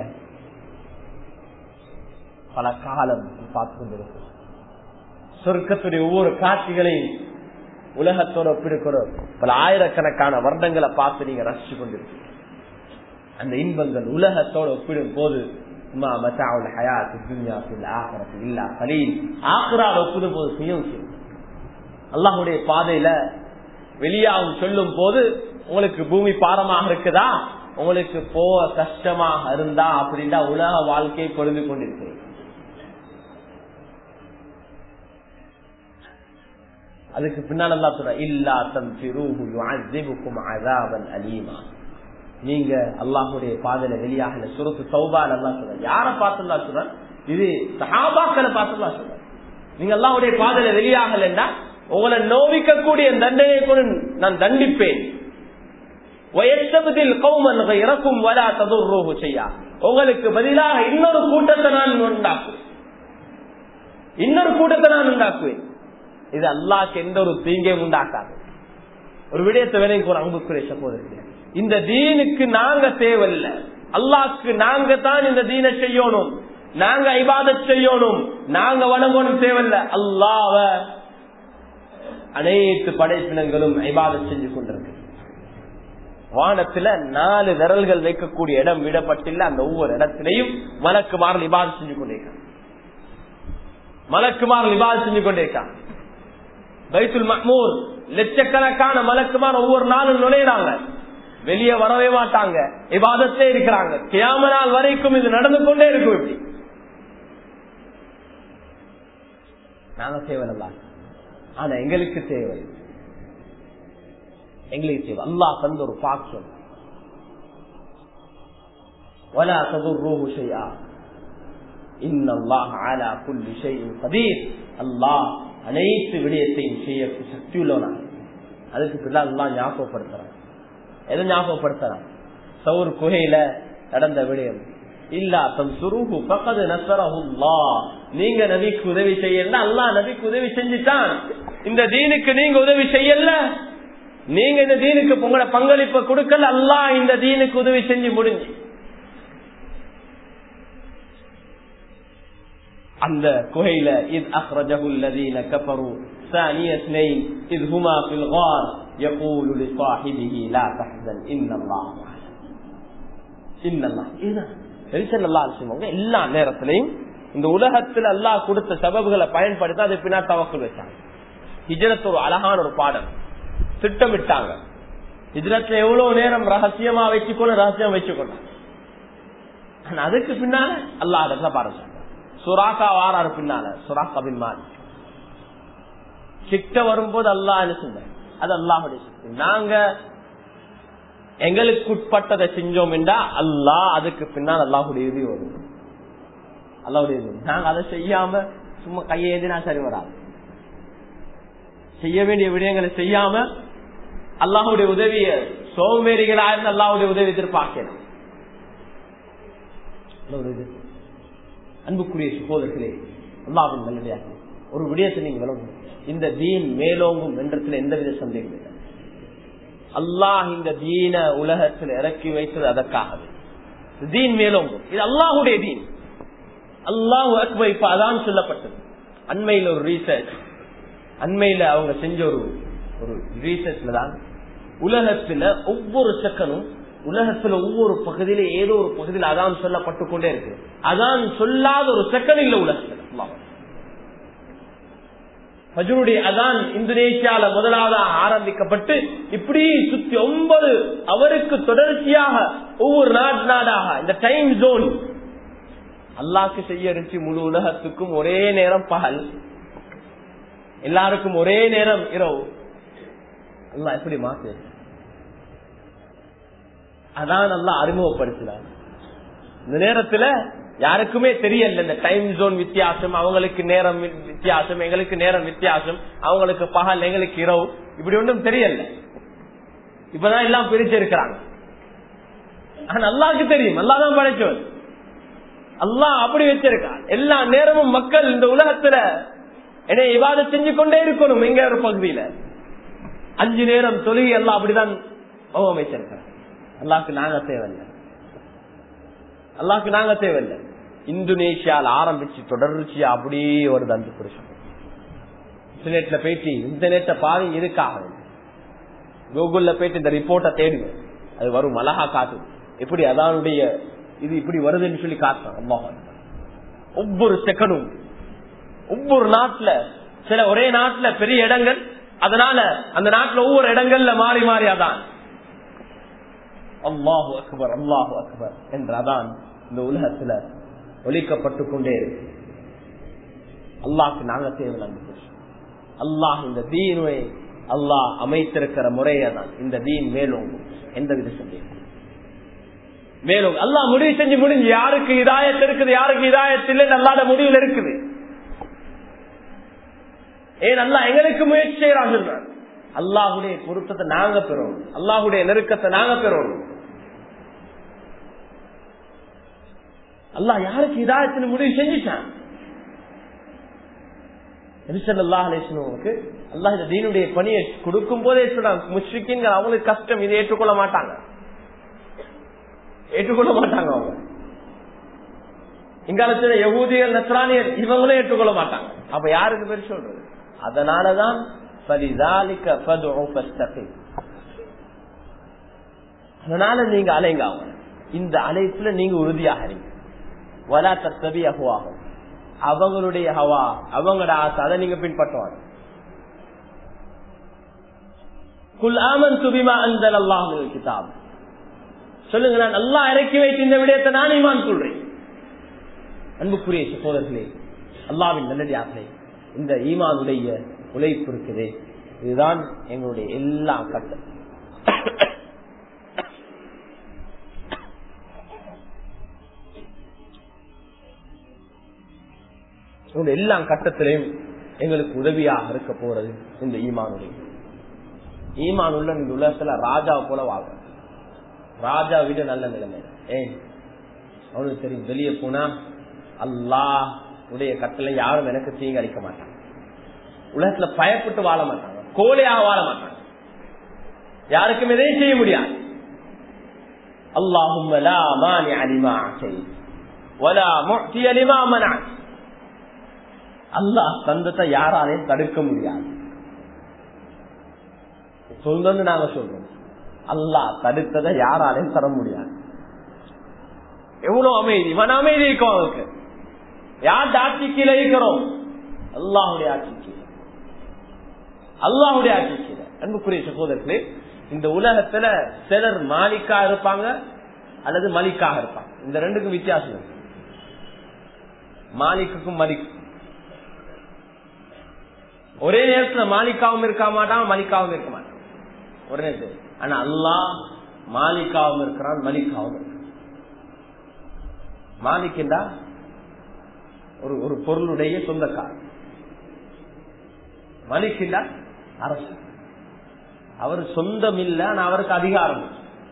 பல காலம் பார்த்து கொண்டிருக்கும் சொர்க்கத்துடைய ஒவ்வொரு காட்சிகளையும் உலகத்தோட ஒப்பிடுக்கிறோம் பல ஆயிரக்கணக்கான வருடங்களை பார்த்து நீங்க ரசிச்சு கொண்டிருக்கீங்க அந்த இன்பங்கள் உலகத்தோட ஒப்பிடும் போது ஒப்பிடும் போது செய்யும் அல்லாஹுடைய பாதையில வெளியாகும் சொல்லும் போது உங்களுக்கு பூமி பாரமாக இருக்குதா உங்களுக்கு போக கஷ்டமாக இருந்தா அப்படின்னா உலக வாழ்க்கையை பொழுது கொண்டிருக்கிறேன் அதுக்கு பின்னால் அல்லா சொல்ற இல்லா தம் அதாபன் அலீமா நீங்க அல்லாஹுடைய பாதையில வெளியாகல சுரத்து சௌபால் அல்லா சொல்ற யார பார்த்துல்லா சொல்ற இது சஹாபாக்களை பார்த்துல்லா சொல்ற நீங்க அல்லாஹுடைய பாதையில வெளியாகலன்னா உங்களை நோவிக்கக்கூடிய தண்டனை கூட நான் தண்டிப்பேன் இறக்கும் வலா ததுர்ரோகு செய்யா உங்களுக்கு பதிலாக இன்னொரு கூட்டத்தை நான் உண்டாக்குவேன் இன்னொரு கூட்டத்தை நான் உண்டாக்குவேன் இது அல்லாக்கு எந்த ஒரு தீங்கையும் உண்டாக்காது ஒரு விடயத்தை வேலைக்கு ஒரு அன்புக்குரிய சகோதரர்கள் இந்த தீனுக்கு நாங்க தேவையில்லை அல்லாக்கு நாங்க தான் இந்த தீனை செய்யணும் நாங்க ஐபாத செய்யணும் நாங்க வணங்கணும் தேவையில்லை அல்லாவ அனைத்து படைப்பினங்களும் ஐபாத செஞ்சு கொண்டிருக்கு வானத்துல நாலு விரல்கள் வைக்கக்கூடிய இடம் விடப்பட்டில்ல அந்த ஒவ்வொரு இடத்திலையும் மலக்குமார் இபாத செஞ்சு கொண்டிருக்கான் மலக்குமார் இபாத செஞ்சு கொண்டிருக்கான் பைத்துல் மஹ்மூர் லட்சக்கணக்கான மலக்குமார் ஒவ்வொரு நாளும் நுழையிறாங்க வெளியே வரவே மாட்டாங்க இபாதத்தே இருக்கிறாங்க கியாம நாள் வரைக்கும் இது நடந்து கொண்டே இருக்கும் இப்படி நாங்க தேவையில்ல ஆனா எங்களுக்கு தேவை எங்களுக்கு தேவை அல்லா தந்த ஒரு பாக்கியம் ولا تضروه شيئا ان الله على كل شيء قدير الله அனைத்து விடயத்தையும் செய்ய சக்தி உள்ளவனா அதுக்கு பிள்ளை எல்லாம் ஞாபகப்படுத்துறான் எதை ஞாபகப்படுத்துறான் சவுர் குகையில நடந்த விடயம் இல்லா தம் சுருகு பக்கது நசரஹுல்லா நீங்க நபிக்கு உதவி செய்யல அல்லா நபிக்கு உதவி செஞ்சுட்டான் இந்த தீனுக்கு நீங்க உதவி செய்யல நீங்க இந்த தீனுக்கு உங்களோட பங்களிப்பை கொடுக்கல அல்லா இந்த தீனுக்கு உதவி செஞ்சு முடிஞ்சு அந்த குகையில இது அஹ்ரஜஹு الذين كفروا ثاني اثنين اذ هما في الغار يقول لصاحبه لا تحزن ان الله معنا ان الله எல்லா நேரத்திலையும் இந்த உலகத்தில் அல்லாஹ் கொடுத்த சபபுகளை பயன்படுத்தி அதை பின்னா தவக்கல் வச்சாங்க ஹிஜரத் ஒரு அழகான ஒரு பாடம் திட்டமிட்டாங்க ஹிஜரத்ல எவ்வளவு நேரம் ரகசியமா வச்சுக்கொள்ள ரகசியம் வச்சுக்கொள்ள அதுக்கு பின்னால அல்லாஹ் இடத்துல பாடம் சுராக்கா வாராரு பின்னால சுராக்கா பின் மாறி கிட்ட வரும்போது அல்லாஹ் சொன்ன அது அல்லாஹுடைய சக்தி நாங்க எங்களுக்கு உட்பட்டதை செஞ்சோம் என்றா அல்லாஹ் அதுக்கு பின்னால் அல்லாஹுடைய இது வரும் அல்லாவுடைய இது நாங்க அதை செய்யாம சும்மா கையேந்தினா சரி வராது செய்ய வேண்டிய விடயங்களை செய்யாம அல்லாஹுடைய உதவிய சோம்பேறிகளா இருந்து அல்லாஹுடைய உதவி எதிர்பார்க்கணும் அன்புக்குரிய சகோதரர்களே அல்லாவின் நல்லதாக ஒரு விடயத்தை நீங்க விளங்கும் இந்த தீன் மேலோங்கும் என்றத்துல எந்தவித சந்தேகம் இல்லை அல்லாஹ் இந்த தீன உலகத்தில் இறக்கி வைத்தது அதற்காகவே தீன் மேலோங்கும் இது அல்லாஹுடைய தீன் அல்லாஹ் அக்பர் இப்ப அதான் சொல்லப்பட்டது அண்மையில் ஒரு ரீசர்ச் அண்மையில அவங்க செஞ்ச ஒரு ஒரு ரீசர்ச்ல தான் உலகத்துல ஒவ்வொரு செகனும் உலகத்துல ஒவ்வொரு பகுதியில ஏதோ ஒரு பகுதியில் அதான் சொல்லப்பட்டு கொண்டே இருக்கு அதான் சொல்லாத ஒரு செகண்ட் இல்ல உலகத்துல ஃபஜ்ருடைய அதான் இந்தோனேஷியால முதலாவதாக ஆரம்பிக்கப்பட்டு இப்படி சுத்தி ஒன்பது அவருக்கு தொடர்ச்சியாக ஒவ்வொரு நாடு நாடாக இந்த டைம் ஜோன் அல்லாக்கு செய்ய இருந்துச்சு முழு உலகத்துக்கும் ஒரே நேரம் பகல் எல்லாருக்கும் ஒரே நேரம் இரவு அல்லா எப்படி மாத்து அதான் நல்லா அறிமுகப்படுத்தினார் இந்த நேரத்துல யாருக்குமே தெரியல இந்த டைம் ஜோன் வித்தியாசம் அவங்களுக்கு நேரம் வித்தியாசம் எங்களுக்கு நேரம் வித்தியாசம் அவங்களுக்கு பகல் எங்களுக்கு இரவு இப்படி ஒன்றும் தெரியல இப்பதான் எல்லாம் பிரிச்சிருக்கிறாங்க ஆனா அல்லாக்கு தெரியும் அல்லாதான் படைச்சவன் அல்லாஹ் அப்படி வச்சிருக்கான் எல்லா நேரமும் மக்கள் இந்த உலகத்துல என்னை இவாத செஞ்சு கொண்டே இருக்கணும் எங்க ஒரு பகுதியில அஞ்சு நேரம் தொழுகை எல்லாம் அப்படிதான் அமைச்சிருக்கிறேன் அல்லாக்கு நாங்க தேவையில்லை அல்லாக்கு நாங்க தேவையில்லை இந்தோனேஷியால ஆரம்பிச்சு தொடர்ச்சியா அப்படியே வருது அந்த புருஷன் இன்டர்நெட்ல போயிட்டு இன்டர்நெட்டை பாதி இதுக்காக கூகுள்ல போயிட்டு இந்த ரிப்போர்ட்டை தேடுங்க அது வரும் அழகா காட்டு எப்படி அதானுடைய இது இப்படி வருதுன்னு சொல்லி காட்டுறான் அல்லாஹ் ஒவ்வொரு செகண்டும் ஒவ்வொரு நாட்டுல சில ஒரே நாட்டுல பெரிய இடங்கள் அதனால அந்த நாட்டுல ஒவ்வொரு இடங்கள்ல மாறி மாறி அதான் அல்லாஹு அக்பர் அல்லாஹு அக்பர் என்ற அதான் இந்த உலகத்துல ஒழிக்கப்பட்டு கொண்டே இருக்கு அல்லாஹ்க்கு நாங்க தேவை அல்லாஹ் இந்த தீனுவை அல்லாஹ் அமைத்திருக்கிற முறையை தான் இந்த தீன் மேலும் எந்த வித சந்தேகம் மேலும் அல்லாஹ் முடிவு செஞ்சு முடிஞ்சு யாருக்கு இதாயத்து இருக்குது யாருக்கு இதாயத்து இல்லை அல்லாத முடிவில் இருக்குது ஏன் அல்லா எங்களுக்கு முயற்சி செய்யறாங்க அல்லாஹுடைய பொருத்தத்தை நாங்க பெறணும் அல்லாஹுடைய நெருக்கத்தை நாங்க பெறணும் அல்லாஹ் யாருக்கு இதாயத்தின் முடிவு செஞ்சுட்டான் அல்லாஹுக்கு அல்லாஹ் இந்த தீனுடைய பணியை கொடுக்கும் போதே சொல்றாங்க முஸ்லிக்கிங்க அவங்களுக்கு கஷ்டம் இதை ஏற்றுக்கொள்ள மாட்டாங்க ஏற்றுக்கொள்ள மாட்டாங்க அவங்க இங்காலத்துல யகூதியர் நஸ்ரானியர் இவங்களும் ஏற்றுக்கொள்ள மாட்டாங்க அப்ப யாருக்கு பேர் சொல்றது அதனாலதான் அதனால நீங்க அலைங்க இந்த அழைப்புல நீங்க உறுதியாக இருங்க வலா தத்தவி அகுவாகும் அவங்களுடைய ஹவா அவங்களோட ஆசை அதை நீங்க பின்பற்றுவாங்க குல் ஆமன் சுபிமா அந்த அல்லாஹ் கிதாப் சொல்லுங்க நான் நல்லா இறக்கி வைத்து இந்த விடயத்தை நான் ஈமான் சொல்றேன் அன்புக்குரிய சகோதரர்களே அல்லாவின் நல்லடியார்களே இந்த ஈமானுடைய உழைப்பு இருக்குது இதுதான் எங்களுடைய எல்லா கட்டம் எல்லா கட்டத்திலையும் எங்களுக்கு உதவியாக இருக்க போறது இந்த ஈமானுடைய ஈமான் உள்ள இந்த உலகத்துல ராஜா போல வாழும் ராஜா விட நல்ல நிலைமை ஏன் அவனுக்கு தெரியும் வெளியே போனா அல்லாஹ் உடைய கட்டளை யாரும் எனக்கு தீங்கு அளிக்க மாட்டாங்க உலகத்துல பயப்பட்டு வாழ மாட்டாங்க கோலையாக வாழ மாட்டாங்க யாருக்கும் எதையும் செய்ய முடியாது அல்லாஹும் அல்லாஹ் தந்தத்தை யாராலையும் தடுக்க முடியாது சொல்றது நாங்க சொல்றோம் அல்லாஹ் தடுத்ததை யாராலையும் தர முடியாது எவ்வளவு அமைதி மன அமைதி இருக்கும் அவருக்கு யார் ஆட்சி கீழே இருக்கிறோம் அல்லாஹுடைய ஆட்சி கீழே அல்லாஹுடைய ஆட்சி கீழே அன்புக்குரிய சகோதரர்களே இந்த உலகத்துல சிலர் மாலிக்கா இருப்பாங்க அல்லது மலிக்காக இருப்பாங்க இந்த ரெண்டுக்கும் வித்தியாசம் இருக்கு மாலிக்குக்கும் மலிக்கும் ஒரே நேரத்துல மாலிக்காவும் இருக்க மாட்டான் மலிக்காவும் இருக்க மாட்டான் ஒரே நேரத்தில் ஆனா அல்லாஹ் மாலிக்காவும் இருக்கிறான் மலிக்காவும் இருக்கிறான் மாலிக்கண்டா ஒரு ஒரு பொருளுடைய சொந்தக்காரர் மலிக்கிண்டா அரசு அவர் சொந்தம் இல்ல ஆனா அவருக்கு அதிகாரம்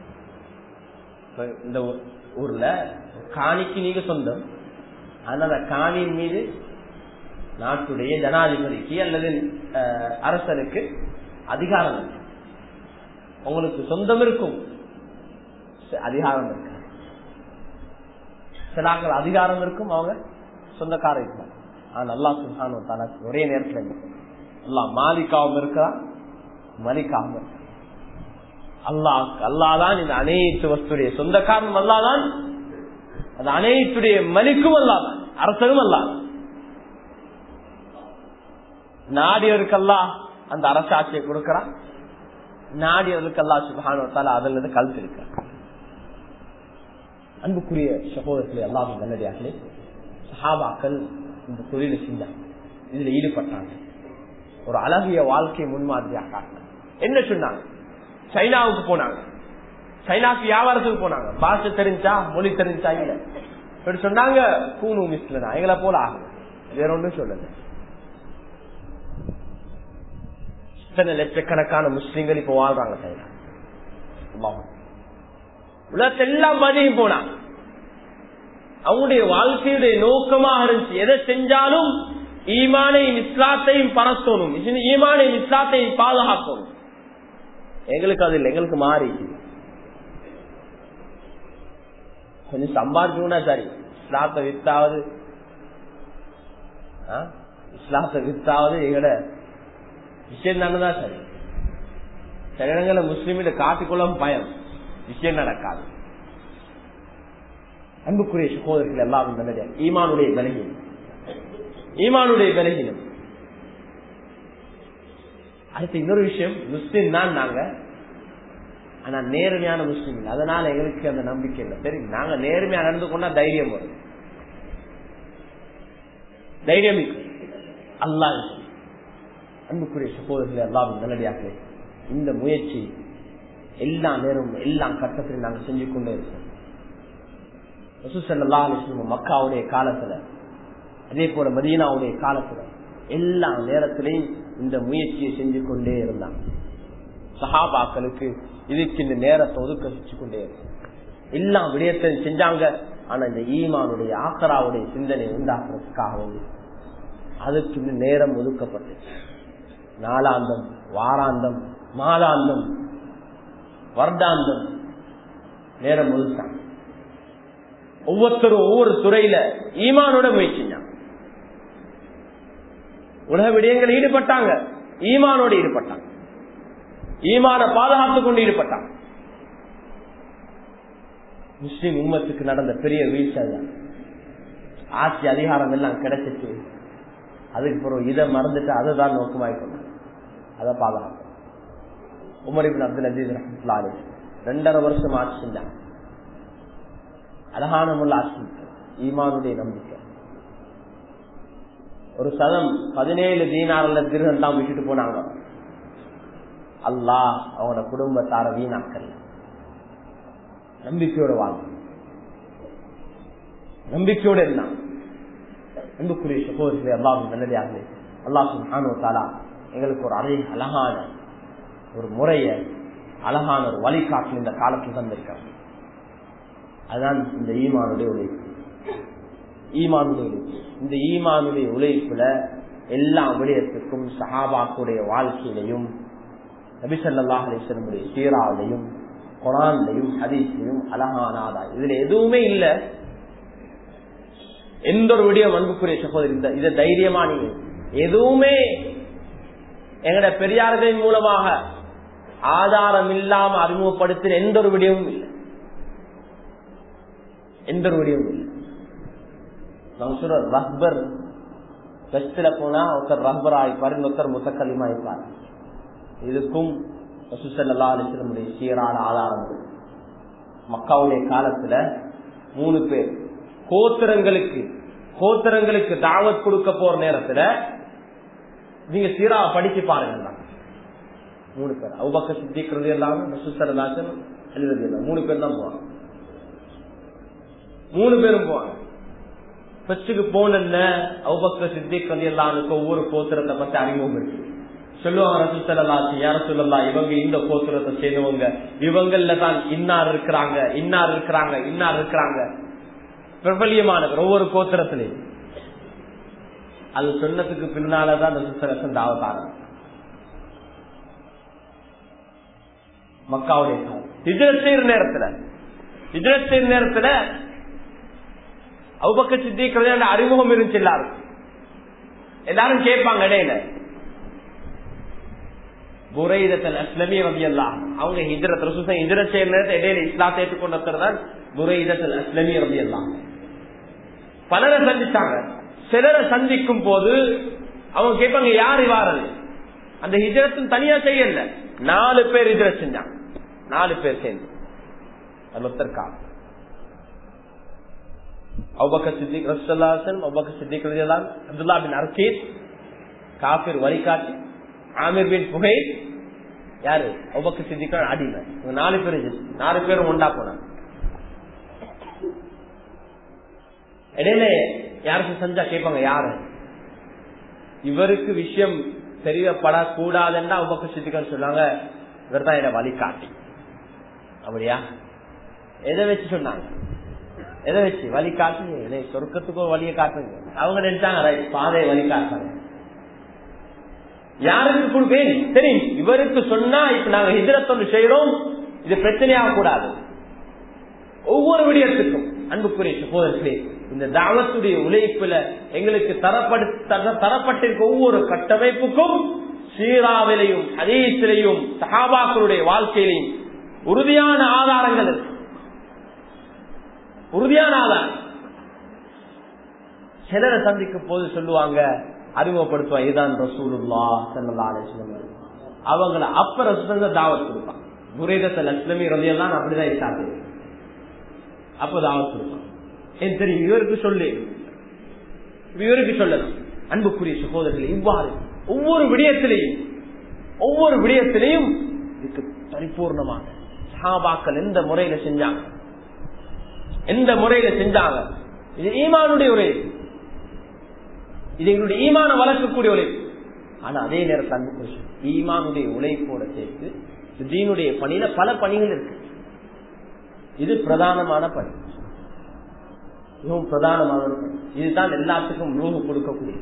இந்த ஊர்ல காணிக்கு நீங்க சொந்தம் ஆனா அந்த காணியின் மீது நாட்டுடைய ஜனாதிபதிக்கு அல்லது அரசனுக்கு அதிகாரம் இருக்கு உங்களுக்கு சொந்தம் இருக்கும் அதிகாரம் இருக்கு சிலாக்கள் அதிகாரம் இருக்கும் அவங்க சொந்தக்காரர் இருப்பாங்க ஆனா அல்லா சுல்தான் ஒரே நேரத்தில் அல்லா மாலிக்காவும் இருக்கிறான் மலிக்காவும் இருக்கிறான் அல்லாஹ் அல்லாதான் இந்த அனைத்து வஸ்துடைய சொந்தக்காரனும் அல்லாதான் அது அனைத்துடைய மலிக்கும் அல்லாதான் அரசனும் அல்லாதான் நாடியவருக்கெல்லாம் அந்த அரசாட்சியை கொடுக்கிறான் நாடியவருக்கெல்லாம் சுகான அதுல இருந்து கழுத்து இருக்கிறான் அன்புக்குரிய சகோதரர்களே எல்லாரும் நல்லடியார்களே சஹாபாக்கள் இந்த தொழிலை செஞ்சாங்க இதுல ஈடுபட்டாங்க ஒரு அழகிய வாழ்க்கை முன்மாதிரியாக காட்டினாங்க என்ன சொன்னாங்க சைனாவுக்கு போனாங்க சைனாக்கு வியாபாரத்துக்கு போனாங்க பாஷை தெரிஞ்சா மொழி தெரிஞ்சா இல்ல இப்படி சொன்னாங்க கூணு மிஸ்ல எங்களை போல ஆகும் வேற ஒன்றும் சொல்லல இத்தனை லட்சக்கணக்கான முஸ்லீம்கள் இப்ப வாழ்றாங்க சைனா உலகத்தெல்லாம் பதிவு போனாங்க அவங்களுடைய வாழ்க்கையுடைய நோக்கமாக இருந்துச்சு எதை செஞ்சாலும் ஈமானையும் இஸ்லாத்தையும் பரத்தணும் ஈமானையும் இஸ்லாத்தையும் பாதுகாக்கணும் எங்களுக்கு அது இல்லை எங்களுக்கு மாறி கொஞ்சம் சம்பாதிக்கணும்னா சரி இஸ்லாத்தை வித்தாவது இஸ்லாத்தை வித்தாவது எங்கட விஷயம் தானதான் சரி சில இடங்களில் முஸ்லீமிட காட்டிக்கொள்ளும் பயம் விஷயம் நடக்காது அன்புக்குரிய சகோதரர்கள் எல்லாம் நல்லது ஈமானுடைய விலகினம் ஈமானுடைய விலகினம் அடுத்து இன்னொரு விஷயம் முஸ்லீம் தான் நாங்க ஆனா நேர்மையான முஸ்லீம் இல்லை அதனால எங்களுக்கு அந்த நம்பிக்கை இல்லை சரி நாங்க நேர்மையா நடந்து கொண்டா தைரியம் வரும் தைரியம் அல்லா அன்புக்குரிய சகோதரர்கள் எல்லாம் நல்லடியார்களே இந்த முயற்சி எல்லா நேரமும் எல்லா கட்டத்திலும் நாங்கள் செஞ்சு கொண்டே இருக்கோம் ரசூசல்லா அலிஸ்லம் மக்காவுடைய காலத்துல அதே போல மதீனாவுடைய காலத்துல எல்லா நேரத்திலையும் இந்த முயற்சியை செஞ்சு கொண்டே இருந்தாங்க சஹாபாக்களுக்கு இதுக்கு இந்த நேரத்தை ஒதுக்க செஞ்சு கொண்டே இருக்கும் எல்லா விடயத்தையும் செஞ்சாங்க ஆனா இந்த ஈமானுடைய ஆக்கராவுடைய சிந்தனை உண்டாக்குறதுக்காக வேண்டி அதுக்கு இந்த நேரம் ஒதுக்கப்பட்டுச்சு நாளாந்தம் வாராந்தம் மாதாந்தம் வருடாந்தம் நேரம் ஒதுக்காங்க ஒவ்வொருத்தரும் ஒவ்வொரு துறையில ஈமானோட முயற்சிஞ்சாங்க உலக விடயங்கள் ஈடுபட்டாங்க ஈமானோடு ஈடுபட்டாங்க ஈமான பாதுகாத்துக் கொண்டு ஈடுபட்டாங்க முஸ்லிம் உம்மத்துக்கு நடந்த பெரிய வீழ்ச்சி அதுதான் ஆட்சி அதிகாரம் எல்லாம் கிடைச்சிட்டு அதுக்கு பிறகு இதை மறந்துட்டு அதை தான் நோக்கமாய் கொண்டாங்க அதை பாதுகாப்பு உமரிபின் அப்துல் அஜீஸ் ரஹமத்துல்லாரு ரெண்டரை வருஷம் ஆட்சி செஞ்சாங்க அழகான முள்ள ஆட்சி ஈமானுடைய நம்பிக்கை ஒரு சதம் பதினேழு தீனாரில் திருகம் தான் விட்டுட்டு போனாங்க அல்லாஹ் அவனோட குடும்பத்தார வீணாக்கல் நம்பிக்கையோட வாழ் நம்பிக்கையோட இருந்தான் அன்புக்குரிய சகோதரர்களே அல்லாஹும் நல்லதாகவே அல்லாஹும் ஆனோ தாலா எங்களுக்கு ஒரு அழை அழகான ஒரு முறைய அழகான ஒரு வழிகாட்டில் இந்த காலத்தில் தந்திருக்காங்க அதுதான் இந்த ஈமானுடைய உழைப்பு ஈமானுடைய உழைப்பு இந்த ஈமானுடைய உழைப்புல எல்லா விடயத்துக்கும் சஹாபாக்குடைய வாழ்க்கையிலையும் நபிசல்லாஹ் அலிஸ்லமுடைய சீராவிலையும் குரான்லையும் ஹதீஸ்லையும் அழகான ஆதாயம் இதுல எதுவுமே இல்ல எந்த ஒரு விடியம் அன்புக்குரிய சகோதரி இந்த இதை தைரியமா நீங்க எதுவுமே எங்கட பெரியார்களின் மூலமாக ஆதாரம் இல்லாம அறிமுகப்படுத்தின எந்த ஒரு விடயமும் இல்லை எந்த ஒரு விடயமும் இல்லை நான் சொல்ற ரஹ்பர் கஷ்டில போனா ஒருத்தர் ரஹ்பர் ஆயிப்பார் இன்னொருத்தர் முத்தக்கலிமா இருப்பார் இதுக்கும் வசுசல்லா அலிஸ்லமுடைய சீரான ஆதாரங்கள் மக்காவுடைய காலத்துல மூணு பேர் கோத்திரங்களுக்கு கோத்திரங்களுக்கு தாவத் கொடுக்க போற நேரத்துல நீங்க சீரா படிச்சு பாருங்க மூணு பேர் அவுபக்க சித்திக்கிறது எல்லாம் வசுசல்லாசன் எழுதுறது எல்லாம் மூணு பேர் தான் போவாங்க மூணு பேரும் போவாங்க ஃபர்ஸ்டுக்கு போன அவுபக்க சித்திக்கிறது எல்லாம் ஒவ்வொரு கோத்திரத்தை பத்தி அறிமுகம் இருக்கு சொல்லுவாங்க ரசூசல்லாச்சு யார சொல்லலாம் இவங்க இந்த கோத்திரத்தை சேர்ந்தவங்க இவங்கள்ல தான் இன்னார் இருக்கிறாங்க இன்னார் இருக்கிறாங்க இன்னார் இருக்கிறாங்க பிரபலியமானவர் ஒவ்வொரு கோத்திரத்திலையும் அது சொன்னதுக்கு பின்னாலதான் அந்த சுத்தரசன் தாவத்தாரம் மக்காவுடைய ஹிஜரத் செய்யற நேரத்துல ஹிஜரத் செய்யற நேரத்துல அவுபக்க சித்திக்கிறது அறிமுகம் இருந்துச்சு எல்லாரும் எல்லாரும் கேட்பாங்க இடையில புரைதத்தல் அஸ்லமி ரவி எல்லாம் அவங்க ஹிஜரத் ரசூசன் ஹிஜரத் செய்யற நேரத்தை இடையில இஸ்லாத்தை ஏற்றுக்கொண்டவர் தான் புரைதத்தல் அஸ்லமி ரவி எல்லாம் பலரை சந்திச்சாங்க சிலரை சந்திக்கும் போது அவங்க கேட்பாங்க யார் இவாரது அந்த ஹிஜரத்தும் தனியா செய்யல நாலு பேர் ஹிஜரத் செஞ்சாங்க நாலு பேர் சேர்ந்து ஒருத்தருக்கா அவ்வக்க சித்திக் ரசல்லாசன் அவ்வக்க சித்திக் ரலியல்லாஹு அன்ஹு, அப்துல்லா பின் அர்கீத் காபிர் வழிகாட்டி ஆமிர் பின் புகை யாரு அவ்வக்க சித்திக் அடிமை இவங்க நாலு பேர் நாலு பேரும் ஒண்டா போனாங்க இடையில யாருக்கும் செஞ்சா கேட்பாங்க யாரு இவருக்கு விஷயம் தெரியப்படக்கூடாதுன்னா உபக்கு சித்திகள் சொன்னாங்க இவர் தான் என்ன வழிகாட்டி அப்படியா எதை வச்சு சொன்னாங்க எதை வச்சு வழி காட்டுங்க என்னை சொர்க்கத்துக்கு ஒரு வழியை காட்டுங்க அவங்க நினைச்சாங்க ரைட், பாதையை வழி காட்டுறாங்க யாருக்கு கொடுப்பேன் தெரியும் இவருக்கு சொன்னா இப்ப நாங்க ஹிஜரத்தொன்று செய்யறோம் இது பிரச்சனையாக கூடாது ஒவ்வொரு விடயத்துக்கும் அன்புக்குரிய சகோதரர்களே இந்த தாவத்துடைய உழைப்புல எங்களுக்கு தரப்படு தர- தரப்பட்டிருக்க ஒவ்வொரு கட்டமைப்புக்கும் சீராவிலையும் அதீசிலையும் சகாபாக்களுடைய வாழ்க்கையிலையும் உறுதியான ஆதாரங்கள் இருக்கு உறுதியான ஆதாரம் சிலரை சந்திக்கும் போது சொல்லுவாங்க அறிமுகப்படுத்துவா இதுதான் ரசூலுல்லா ஸல்லல்லாஹு அலைஹி வஸல்லம் அவங்கள அப்ப ரசூலுங்க தாவத் கொடுப்பான் புரேதத்தில் லட்சுமி ரதியெல்லாம் அப்படிதான் இருக்காது அப்ப தாவத் கொடுப்பான் ஏன் தெரியும் இவருக்கு சொல்லு இவருக்கு சொல்லணும் அன்புக்குரிய சகோதரர்கள் இவ்வாறு ஒவ்வொரு விடயத்திலையும் ஒவ்வொரு விடயத்திலையும் இதுக்கு பரிபூர்ணமாக சஹாபாக்கள் எந்த முறையில செஞ்சாங்க எந்த முறையில செஞ்சாங்க இது ஈமானுடைய உழைப்பு இது எங்களுடைய ஈமான வளர்க்கக்கூடிய உழைப்பு ஆனா அதே நேரத்தில் அன்புக்குரிய சகோதரர்களே, ஈமானுடைய உழைப்போட சேர்த்து இது தீனுடைய பணியில பல பணிகள் இருக்கு இது பிரதானமான பணி மிகவும் பிரதானமான ஒரு பணி இதுதான் எல்லாத்துக்கும் ரூபு கொடுக்கக்கூடியது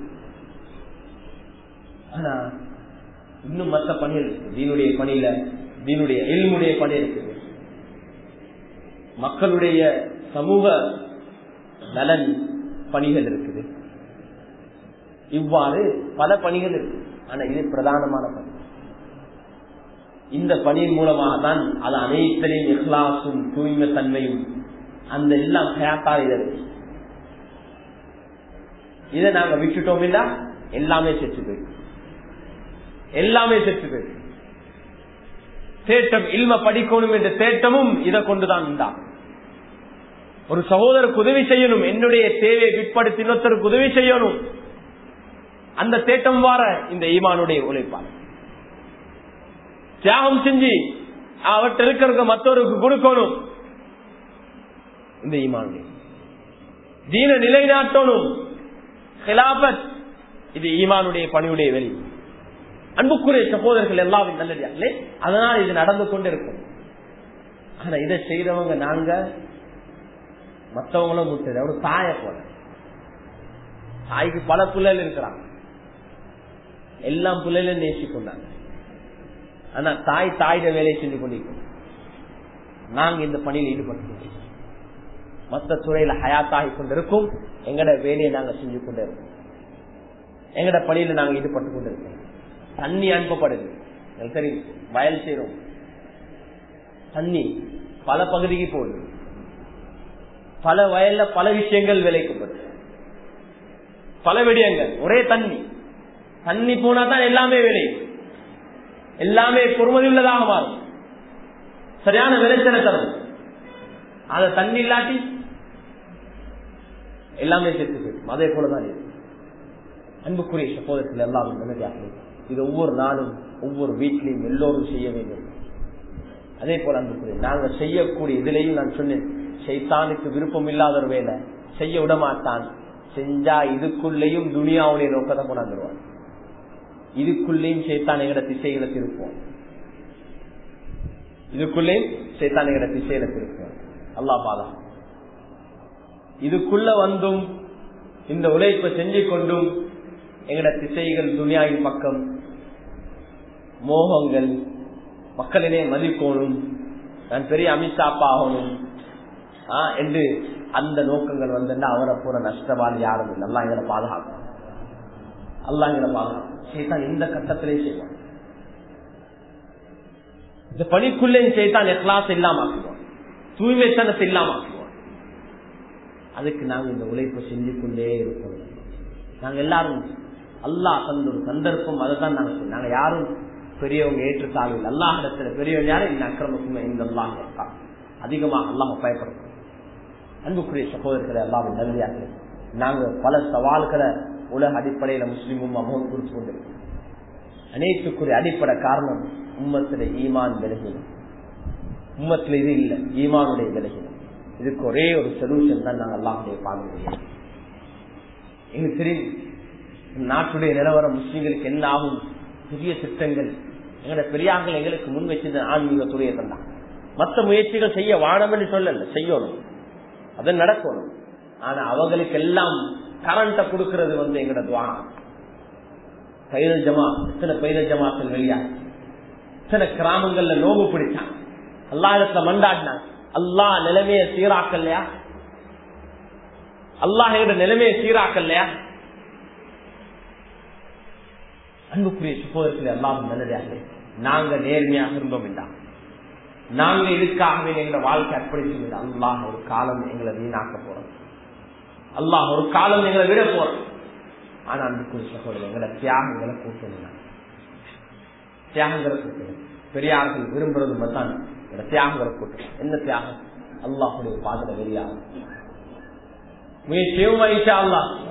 ஆனா இன்னும் மற்ற பணிகள் இருக்கு தீனுடைய பணியில தீனுடைய எல்முடைய பணி இருக்குது மக்களுடைய சமூக நலன் பணிகள் இருக்குது இவ்வாறு பல பணிகள் இருக்கு ஆனா இது பிரதானமான பணி இந்த பணியின் மூலமாக தான் அது அனைத்திலையும் இஹ்லாசும் தூய்மை தன்மையும் அந்த எல்லாம் ஹயாத்தால் இருக்கு இதை நாங்க விட்டுட்டோம் இல்ல எல்லாமே செத்து போயிடும் எல்லாமே செத்து போயிடும் தேட்டம் இல்ம படிக்கணும் என்ற தேட்டமும் இதை கொண்டுதான் உண்டா ஒரு சகோதரருக்கு உதவி செய்யணும் என்னுடைய தேவையை பிற்படுத்தி இன்னொருத்தருக்கு உதவி செய்யணும் அந்த தேட்டம் வார இந்த ஈமானுடைய உழைப்பாளர் தியாகம் செஞ்சு அவர்கிட்ட இருக்கிற மற்றவருக்கு கொடுக்கணும் இந்த ஈமானுடைய தீன நிலைநாட்டணும் ஹிலாபத் இது ஈமானுடைய பணியுடைய வெளி அன்புக்குரிய சகோதரர்கள் எல்லாரும் நல்லதாங்களே அதனால் இது நடந்து கொண்டு இருக்கும் ஆனா இதை செய்யறவங்க நாங்க மற்றவங்களும் முட்டது ஒரு தாய போல தாய்க்கு பல பிள்ளைகள் இருக்கிறாங்க எல்லாம் பிள்ளைகளும் நேசிக்கொண்டாங்க ஆனா தாய் தாயிட வேலையை செஞ்சு கொண்டிருக்கோம் நாங்க இந்த பணியில் ஈடுபட்டு மற்ற துறையில ஹயாத்தாகி கொண்டிருக்கும் எங்கட வேலையை நாங்க செஞ்சு கொண்டே இருக்கோம் எங்கட பணியில நாங்க ஈடுபட்டு கொண்டிருக்கோம் தண்ணி அனுப்பப்படுது எனக்கு தெரியும் வயல் செய்யறோம் தண்ணி பல பகுதிக்கு போகுது பல வயல்ல பல விஷயங்கள் விளைக்கப்படுது பல விடயங்கள் ஒரே தண்ணி தண்ணி போனா தான் எல்லாமே விளையும் எல்லாமே பொறுமதி உள்ளதாக மாறும் சரியான விளைச்சலை தரும் அத தண்ணி இல்லாட்டி எல்லாமே சேர்த்து போயிடும் அதே போலதான் இது அன்புக்குரிய சகோதரத்தில் எல்லாம் நிம்மதியாக இது ஒவ்வொரு நாளும் ஒவ்வொரு வீட்லையும் எல்லோரும் செய்ய வேண்டும் அதே போல அன்புக்குரிய நாங்க செய்யக்கூடிய இதுலையும் நான் சொன்னேன் செய்தானுக்கு விருப்பம் இல்லாத ஒரு வேலை செய்ய விட மாட்டான் செஞ்சா இதுக்குள்ளேயும் துனியாவுடைய நோக்கத்தை கொண்டாந்துருவான் இதுக்குள்ளேயும் சேத்தான் எங்கட திசைகளை திருப்போம் இதுக்குள்ளேயும் சேத்தான் எங்கட திசையில திருப்போம் அல்லா பாதா இதுக்குள்ள வந்தும் இந்த உழைப்பை செஞ்சு கொண்டும் எங்கட திசைகள் துனியாவின் பக்கம் மோகங்கள் மக்களிலே மதிக்கணும் நான் பெரிய அமித்ஷாப்பா ஆகணும் என்று அந்த நோக்கங்கள் வந்து அவரை பூரா நஷ்டவாதி யாரும் இல்லை அல்லா எங்களை பாதுகாக்கும் அல்லா எங்களை பாதுகாக்கும் சேத்தான் இந்த கட்டத்திலே செய்வான் இந்த பணிக்குள்ளே செய்தான் எக்லாஸ் இல்லாம ஆக்குவான் தூய்மைத்தனத்தை இல்லாம ஆக்குவான் அதுக்கு நாங்க இந்த உழைப்பை செஞ்சு கொண்டே இருக்கணும் நாங்க எல்லாரும் அல்லாஹ் தந்த ஒரு சந்தர்ப்பம் அதை தான் நாங்க செய்யணும். நாங்க யாரும் பெரியவங்க ஏற்றுத்தாழ்வில் அல்லாஹ் இடத்துல பெரியவங்க யாரும் இந்த அக்கிரமக்குமே இந்த அல்லாஹ் அதிகமாக அல்லாஹ் பயப்படுறோம் அன்புக்குரிய சகோதரர்களை எல்லாம் நல்லியாக நாங்க பல சவால்களை உலக அடிப்படையில முஸ்லீமும் அமௌண்ட் குறித்து கொண்டிருக்கோம் அனைத்துக்குரிய அடிப்படை காரணம் உம்மத்துல ஈமான் விலகிடும் உம்மத்துல இது இல்லை ஈமானுடைய விலகிடும் இதுக்கு ஒரே ஒரு சொல்யூஷன் தான் நாங்கள் எல்லாம் பார்க்க முடியும் எங்களுக்கு தெரியும் நாட்டுடைய நிலவரம் முஸ்லீம்களுக்கு என்ன ஆகும் புதிய திட்டங்கள் எங்களோட பெரியார்கள் எங்களுக்கு முன் வச்சது ஆன்மீக துறையை தந்தான் மற்ற முயற்சிகள் செய்ய வானம் என்று சொல்லல செய்யணும் அது நடக்கணும் ஆனா அவங்களுக்கு எல்லாம் கரண்ட கொடுக்கறது வந்து எங்களோட துவானம் பைரல் ஜமா இத்தனை பைரல் ஜமாக்கள் வெளியா இத்தனை கிராமங்கள்ல நோவு பிடிச்சான் அல்லா இடத்துல மண்டாடினான் அல்லா நிலைமைய சீராக்கல்லையா அல்லாஹ் எங்களோட நிலைமையை சீராக்கல்லையா அன்புக்குரிய சுப்போதற்களை எல்லாம் நல்லதாக நாங்க நேர்மையாக இருந்தோம் வேண்டாம் நாங்க இதுக்காகவே எங்களோட வாழ்க்கை அர்ப்பணிச்சு அல்லாஹ் ஒரு காலம் எங்களை வீணாக்க போறோம் அல்லாஹ் ஒரு காலம் எங்களை விட போறோம் ஆனா அன்புக்குரிய சகோதரர் எங்களோட தியாகங்களை கூட்டணும் தியாகங்களை கூட்டணும் பெரியார்கள் விரும்புறது மட்டும் எங்களோட தியாகங்களை கூட்டணும் என்ன தியாகம் அல்லாஹுடைய பாதல வெளியாகும் முயற்சியும் வைச்சா அல்லா